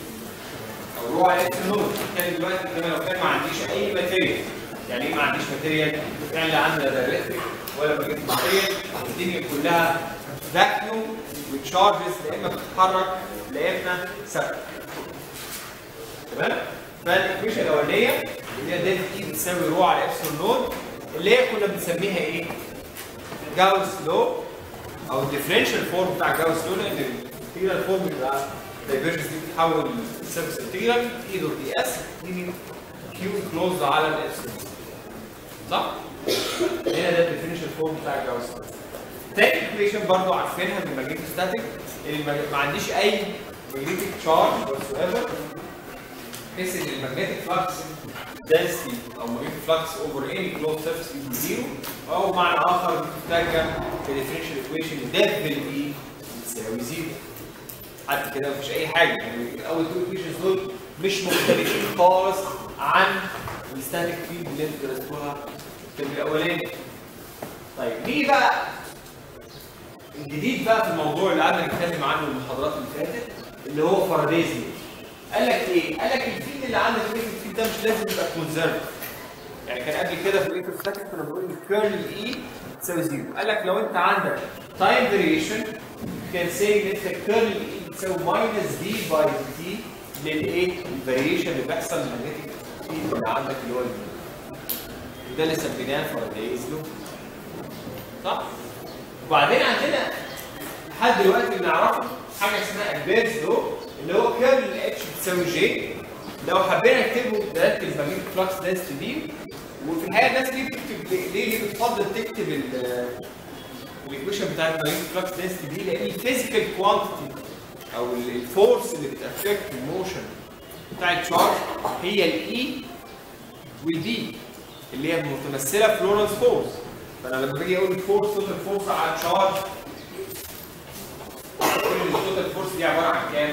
او رو على اكس نود كان دلوقتي كمان لو كان ما عنديش اي ماتيريال يعني ايه ما عنديش ماتيريال؟ يعني لا عندي لا الكتريك ولا ماجنتيك ماتيريال الدنيا كلها فاكيوم وتشارجز لا اما بتتحرك لا اما ثابته تمام؟ فالايكويشن الاولانيه اللي هي دلتا اي بتساوي رو على ابسلون نود اللي هي كنا بنسميها ايه؟ جاوس لو او الديفرنشال فورم بتاع جاوس لو لان الانتجرال فورم بيبقى الدايفرجنس دي بتتحول لسيرفس انتجرال اي دوت دي اس دي كيو كلوز على الابسلون صح؟ هنا ده الديفرنشال فورم بتاع الجاوس لو تاني ايكويشن برضه عارفينها من الماجنتيك ستاتيك ان ما عنديش اي ماجنتيك تشارج whatsoever بحيث ان الماجنتيك فلكس density او magnetic flux over any closed surface equal zero او معنى اخر بتترجم في differential equation ديف اي بتساوي زيرو حتى كده مفيش اي حاجه يعني اول تو equations دول مش مختلفين خالص عن الستاتيك فيلد اللي انتوا درستوها في الاولاني طيب نيجي بقى الجديد بقى في الموضوع اللي قعدنا نتكلم عنه المحاضرات اللي فاتت اللي هو فارادايز قال لك ايه؟ قال لك الفيلد اللي عندك الالكتريك فيلد ده مش لازم يبقى كونزرف يعني كان قبل كده في الالكتريك ستاتيك كنا بنقول ان كيرل اي تساوي زيرو قال لك لو انت عندك تايم فاريشن كان سي ان انت كيرل اي بتساوي ماينس دي باي تي للايه؟ الفاريشن اللي بيحصل الماجنتيك فيلد اللي عندك اللي هو الميل وده اللي سميناه فارادايز لو صح؟ وبعدين عندنا لحد دلوقتي بنعرفه حاجه اسمها امبيرز لو اللي هو كيرل اتش بتساوي جي لو حبينا نكتبه نرتب الماجنتيك فلكس دنسيتي دي وفي الحقيقه الناس ليه بتكتب ليه ليه بتفضل تكتب الايكويشن بتاعت الماجنتيك فلكس دنسيتي دي لان الفيزيكال كوانتيتي او الفورس اللي بتافكت الموشن بتاع التشارج هي الاي والدي اللي هي متمثله في لورنس فورس فانا لما باجي اقول الفورس توتال فورس على تشارج كل التوتال فورس دي عباره عن كام؟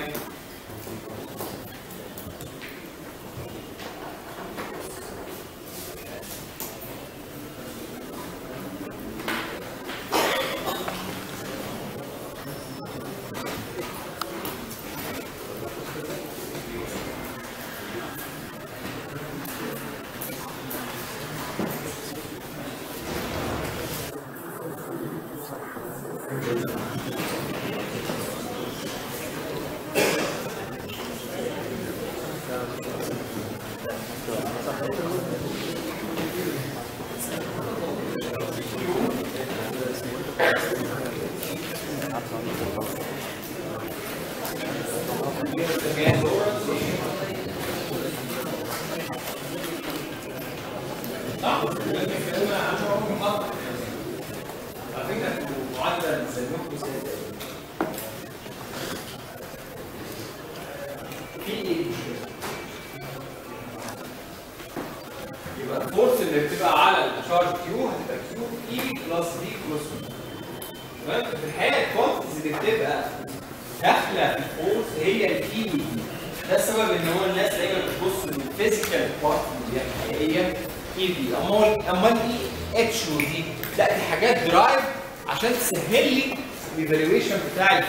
يبقى الفورس اللي بتبقى على الشارج كيو هتبقى كيو اي بلس دي بلس تمام في الحقيقه الكوانتيز اللي بتبقى داخله في الفورس هي الاي والدي ده السبب ان هو الناس دايما بتبص للفيزيكال كوانتيز اللي هي الحقيقيه اي دي امال امال اي اتش ودي لا دي حاجات درايف عشان تسهل لي الايفالويشن بتاع الفيلد اللي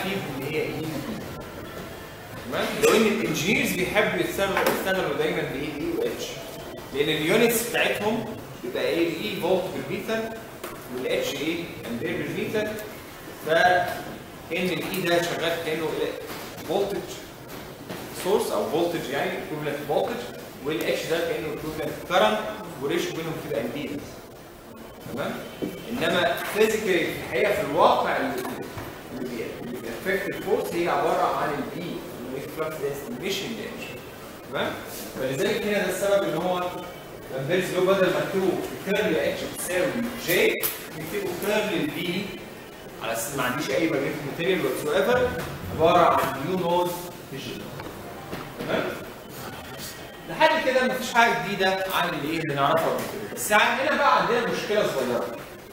هي اي تمام لو ان الانجينيرز بيحبوا يشتغلوا يشتغلوا دايما بايه اي واتش لان اليونتس بتاعتهم بيبقى ايه الاي فولت بالميتر والاتش ايه امبير بالميتر فان الاي ده شغال كانه فولتج سورس او فولتج يعني ايكوفلنت فولتج والاتش ده كانه ايكوفلنت كرنت والريشيو بينهم تبقى امبيرنس تمام انما فيزيكالي في الحقيقه في الواقع اللي بيأفكت الفورس هي عباره عن البي الفلكس دنسيتي مش الاتش تمام فلذلك هنا ده السبب ان هو امبيرز لو بدل ما تكتبوا كيرل اتش بتساوي جي يكتبوا كيرل البي على اساس ما عنديش اي ماجنتيك ماتيريال واتس ايفر عباره عن نيو نود في الجي تمام لحد كده مفيش حاجه جديده عن الايه اللي نعرفها قبل كده بس هنا بقى عندنا مشكله صغيره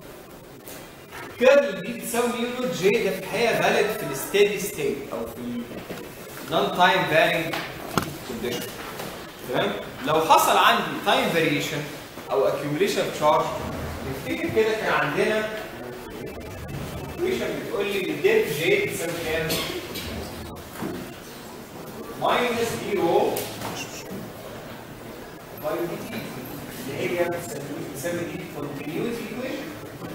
كيرل دي تساوي نيو نود جي ده في الحقيقه فاليد في الستيدي ستيت او في نون تايم فارينج كونديشن تمام لو حصل عندي تايم فاريشن او اكيوميليشن تشارج نفتكر كده كان عندنا ايكويشن بتقول لي الديف جي تساوي كام؟ ماينس دي رو باي دي تي اللي هي بتسمي دي كونتينيوتي ايكويشن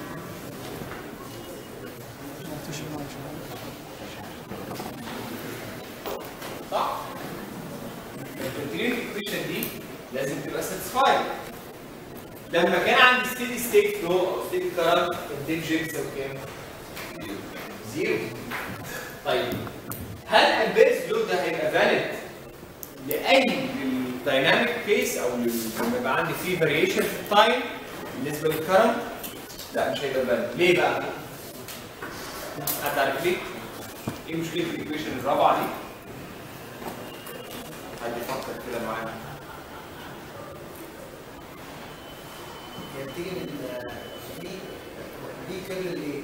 صح؟ الكونتينيوتي ايكويشن دي لازم تبقى ساتسفايد لما كان عندي ستيدي ستيت فلو او ستيدي كارنت الديف جي بتساوي كام؟ زيرو طيب هل البيرس فلو ده هيبقى فاليد لاي دايناميك كيس او لما يبقى عندي فيه فاريشن في التايم بالنسبه للكرنت لا مش هيبقى فاليد ليه بقى؟ حد عارف ليه؟ ايه مشكله الايكويشن الرابعه دي؟ حد يفكر كده معانا هي بتيجي من دي دي كل الايه؟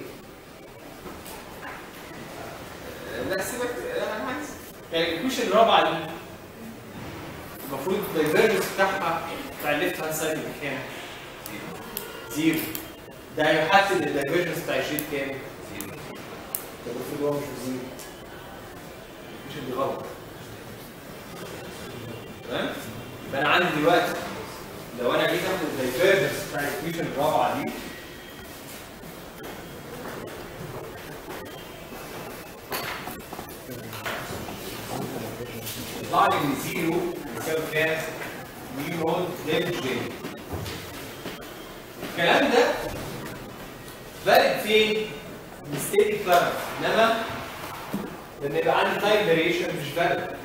لا سيبك لا انا عايز يعني الايكويشن الرابعه دي المفروض الدايفرجنس بتاعها بتاع الليفت هاند سايد يبقى كام؟ زيرو ده هيحدد الدايفرجنس بتاع الشيت كام؟ زيرو طب المفروض هو مش زيرو الايكويشن دي غلط تمام؟ يبقى انا عندي دلوقتي لو انا جيت اخد الدايفرجنس بتاع الايكويشن الرابعه دي يطلع لي من زيرو يساوي كام؟ ميو نود ديل جي. الكلام ده فارق فين؟ الستيدي كارنت انما لما يبقى عندي تايم فاريشن مش فارق.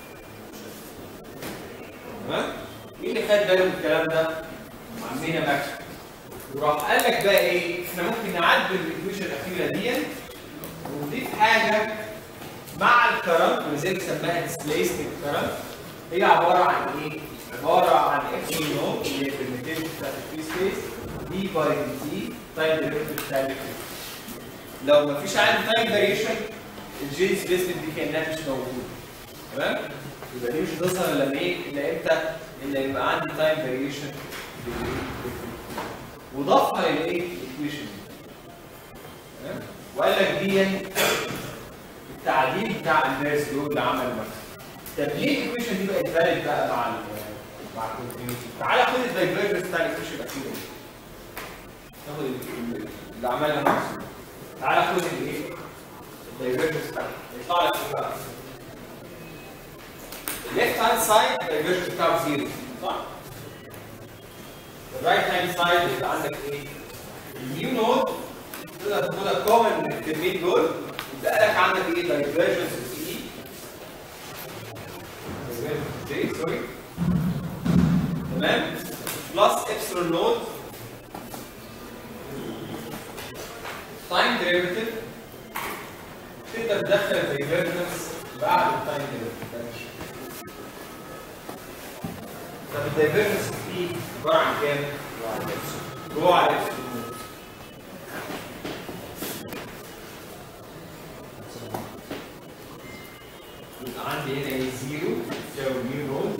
تمام؟ مين اللي خد باله من الكلام ده؟ عمنا ماكس. وراح قال لك بقى ايه؟ احنا ممكن نعدل الايكويشن الاخيره دي ونضيف حاجه مع الكرنت ولذلك سماها ديسبيسمنت كرنت هي عباره عن ايه؟ عباره عن اكس نو اللي هي البرميتيشن بتاعت الفري سبيس دي باي دي تي تايم ديريفيتيف بتاع الإكويشن. لو مفيش عندي تايم فاريشن الجي ديسبيسمنت دي كانها مش موجوده تمام؟ يبقى دي مش هتظهر الا لما ايه؟ الا امتى؟ الا يبقى عندي تايم فاريشن وضافها للايه؟ الايكويشن تمام؟ وقال لك دي التعديل بتاع الناس دول اللي عمل مثلا طب ليه الايكويشن دي بقت فاليد بقى مع ال مع الكونتينيوتي تعالى خد الدايفرجنس بتاع الايكويشن الاخيره دي ناخد ال- ال- اللي عملها نفسه تعالى خد الايه الدايفرجنس بتاعها يطلع لك ايه بقى الليفت هاند سايد الدايفرجنس بتاعه زيرو صح الرايت هاند سايد يبقى عندك ايه النيو نود تقدر تاخدها كومن الترمين دول يبقى لك عندك ايه دايفرجنس اي جي سوري تمام بلس ابسلون نود تايم ديريفيتيف تقدر تدخل الدايفرجنس بعد التايم ديريفيتيف طب الدايفرجنس اي عباره عن كام؟ رو على ابسلون نود يبقى عندي هنا ايه زيرو تساوي ميو نود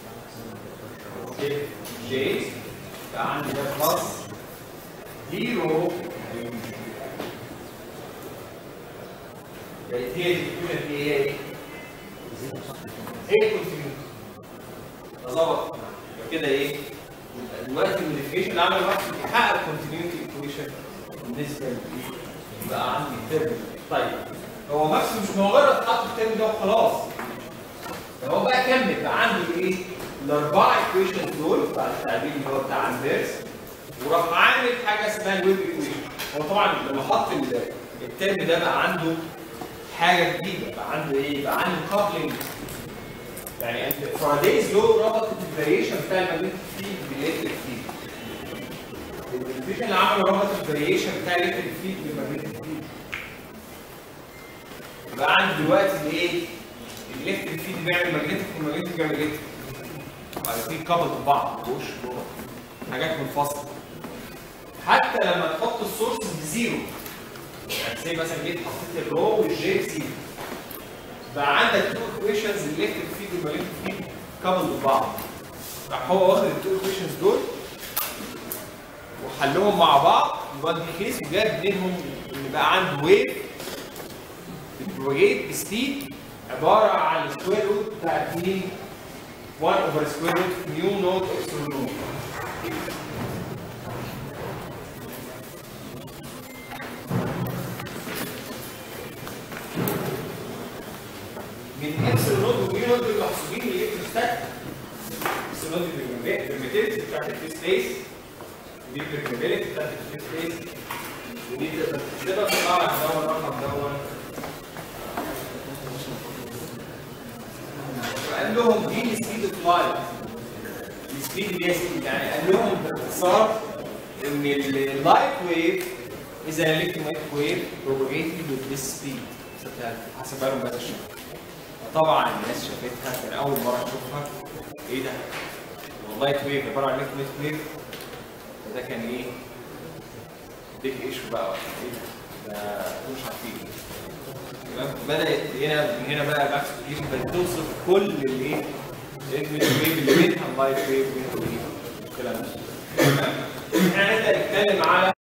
جي يبقى عندي ده بلس زيرو يعني هي الايكويشن دي هي ايه؟ هي الكونتينيوتي تظبط يبقى كده ايه؟ يبقى دلوقتي الموديفيكيشن اللي عمله ماكس بيحقق الكونتينيوتي ايكويشن بالنسبه للايه؟ بقى عندي الترم طيب هو ماكس مش مجرد حط الترم ده وخلاص ده هو بقى كمل بقى عنده ايه؟ الاربعه ايكويشنز دول بتاع التعبير اللي هو بتاع انفيرس وراح عامل حاجه اسمها الويب ايكويشن هو طبعا لما حط ال- الترم ده بقى عنده حاجه جديده بقى عنده ايه؟ بقى عنده كابلنج يعني انت فرادايز لو ربطت الفاريشن بتاع الماجنتيك فيلد بالالكتريك فيلد الفيشن اللي عمله ربط الفاريشن بتاع الالكتريك فيلد بالماجنتيك فيلد يبقى عندي دلوقتي الايه؟ الالكتريك فيلد بيعمل ماجنتيك والماجنتيك بيعمل الكتريك في كابل ببعض وش جوه حاجات منفصله حتى لما تحط السورس بزيرو يعني زي مثلا جيت حطيت الرو والجي بزيرو بقى عندك تو ايكويشنز الالكتريك فيلد والماجنتيك فيلد كابل ببعض راح هو واخد التو ايكويشنز دول وحلهم مع بعض يبقى دي كيس وجاب بينهم ان بقى عنده ويف بتبروجيت بسبيد عباره عن السكوير روت بتاع 2 1 اوفر سكوير روت نيو نوت اكسترا نوت من اكسترا نوت ونيو نوت دول محسوبين الالكتروستات اكسترا نوت البرميتيفيتي بتاعت الفري سبيس دي البرميتيفيتي بتاعت الفري سبيس ودي تقدر تقدر تطلع لك دون رقم دون وقال لهم دي السبيد اوف لايت السبيد اللي هي سبيد يعني قال لهم باختصار ان اللايت ويف is an electromagnetic wave propagated with this speed حسبها لهم بهذا الشكل طبعا الناس شافتها كان اول مره تشوفها ايه ده؟ واللايت ويف عباره عن electromagnetic ويف ده كان ايه؟ بيج ايشو بقى ولا ايه ده؟ ده مش عارفين تمام بدات هنا من هنا بقى ماكس بيجيب بدات توصف كل الايه الويف اللي بينها اللايت ويف والكلام ده تمام احنا هنبدا نتكلم على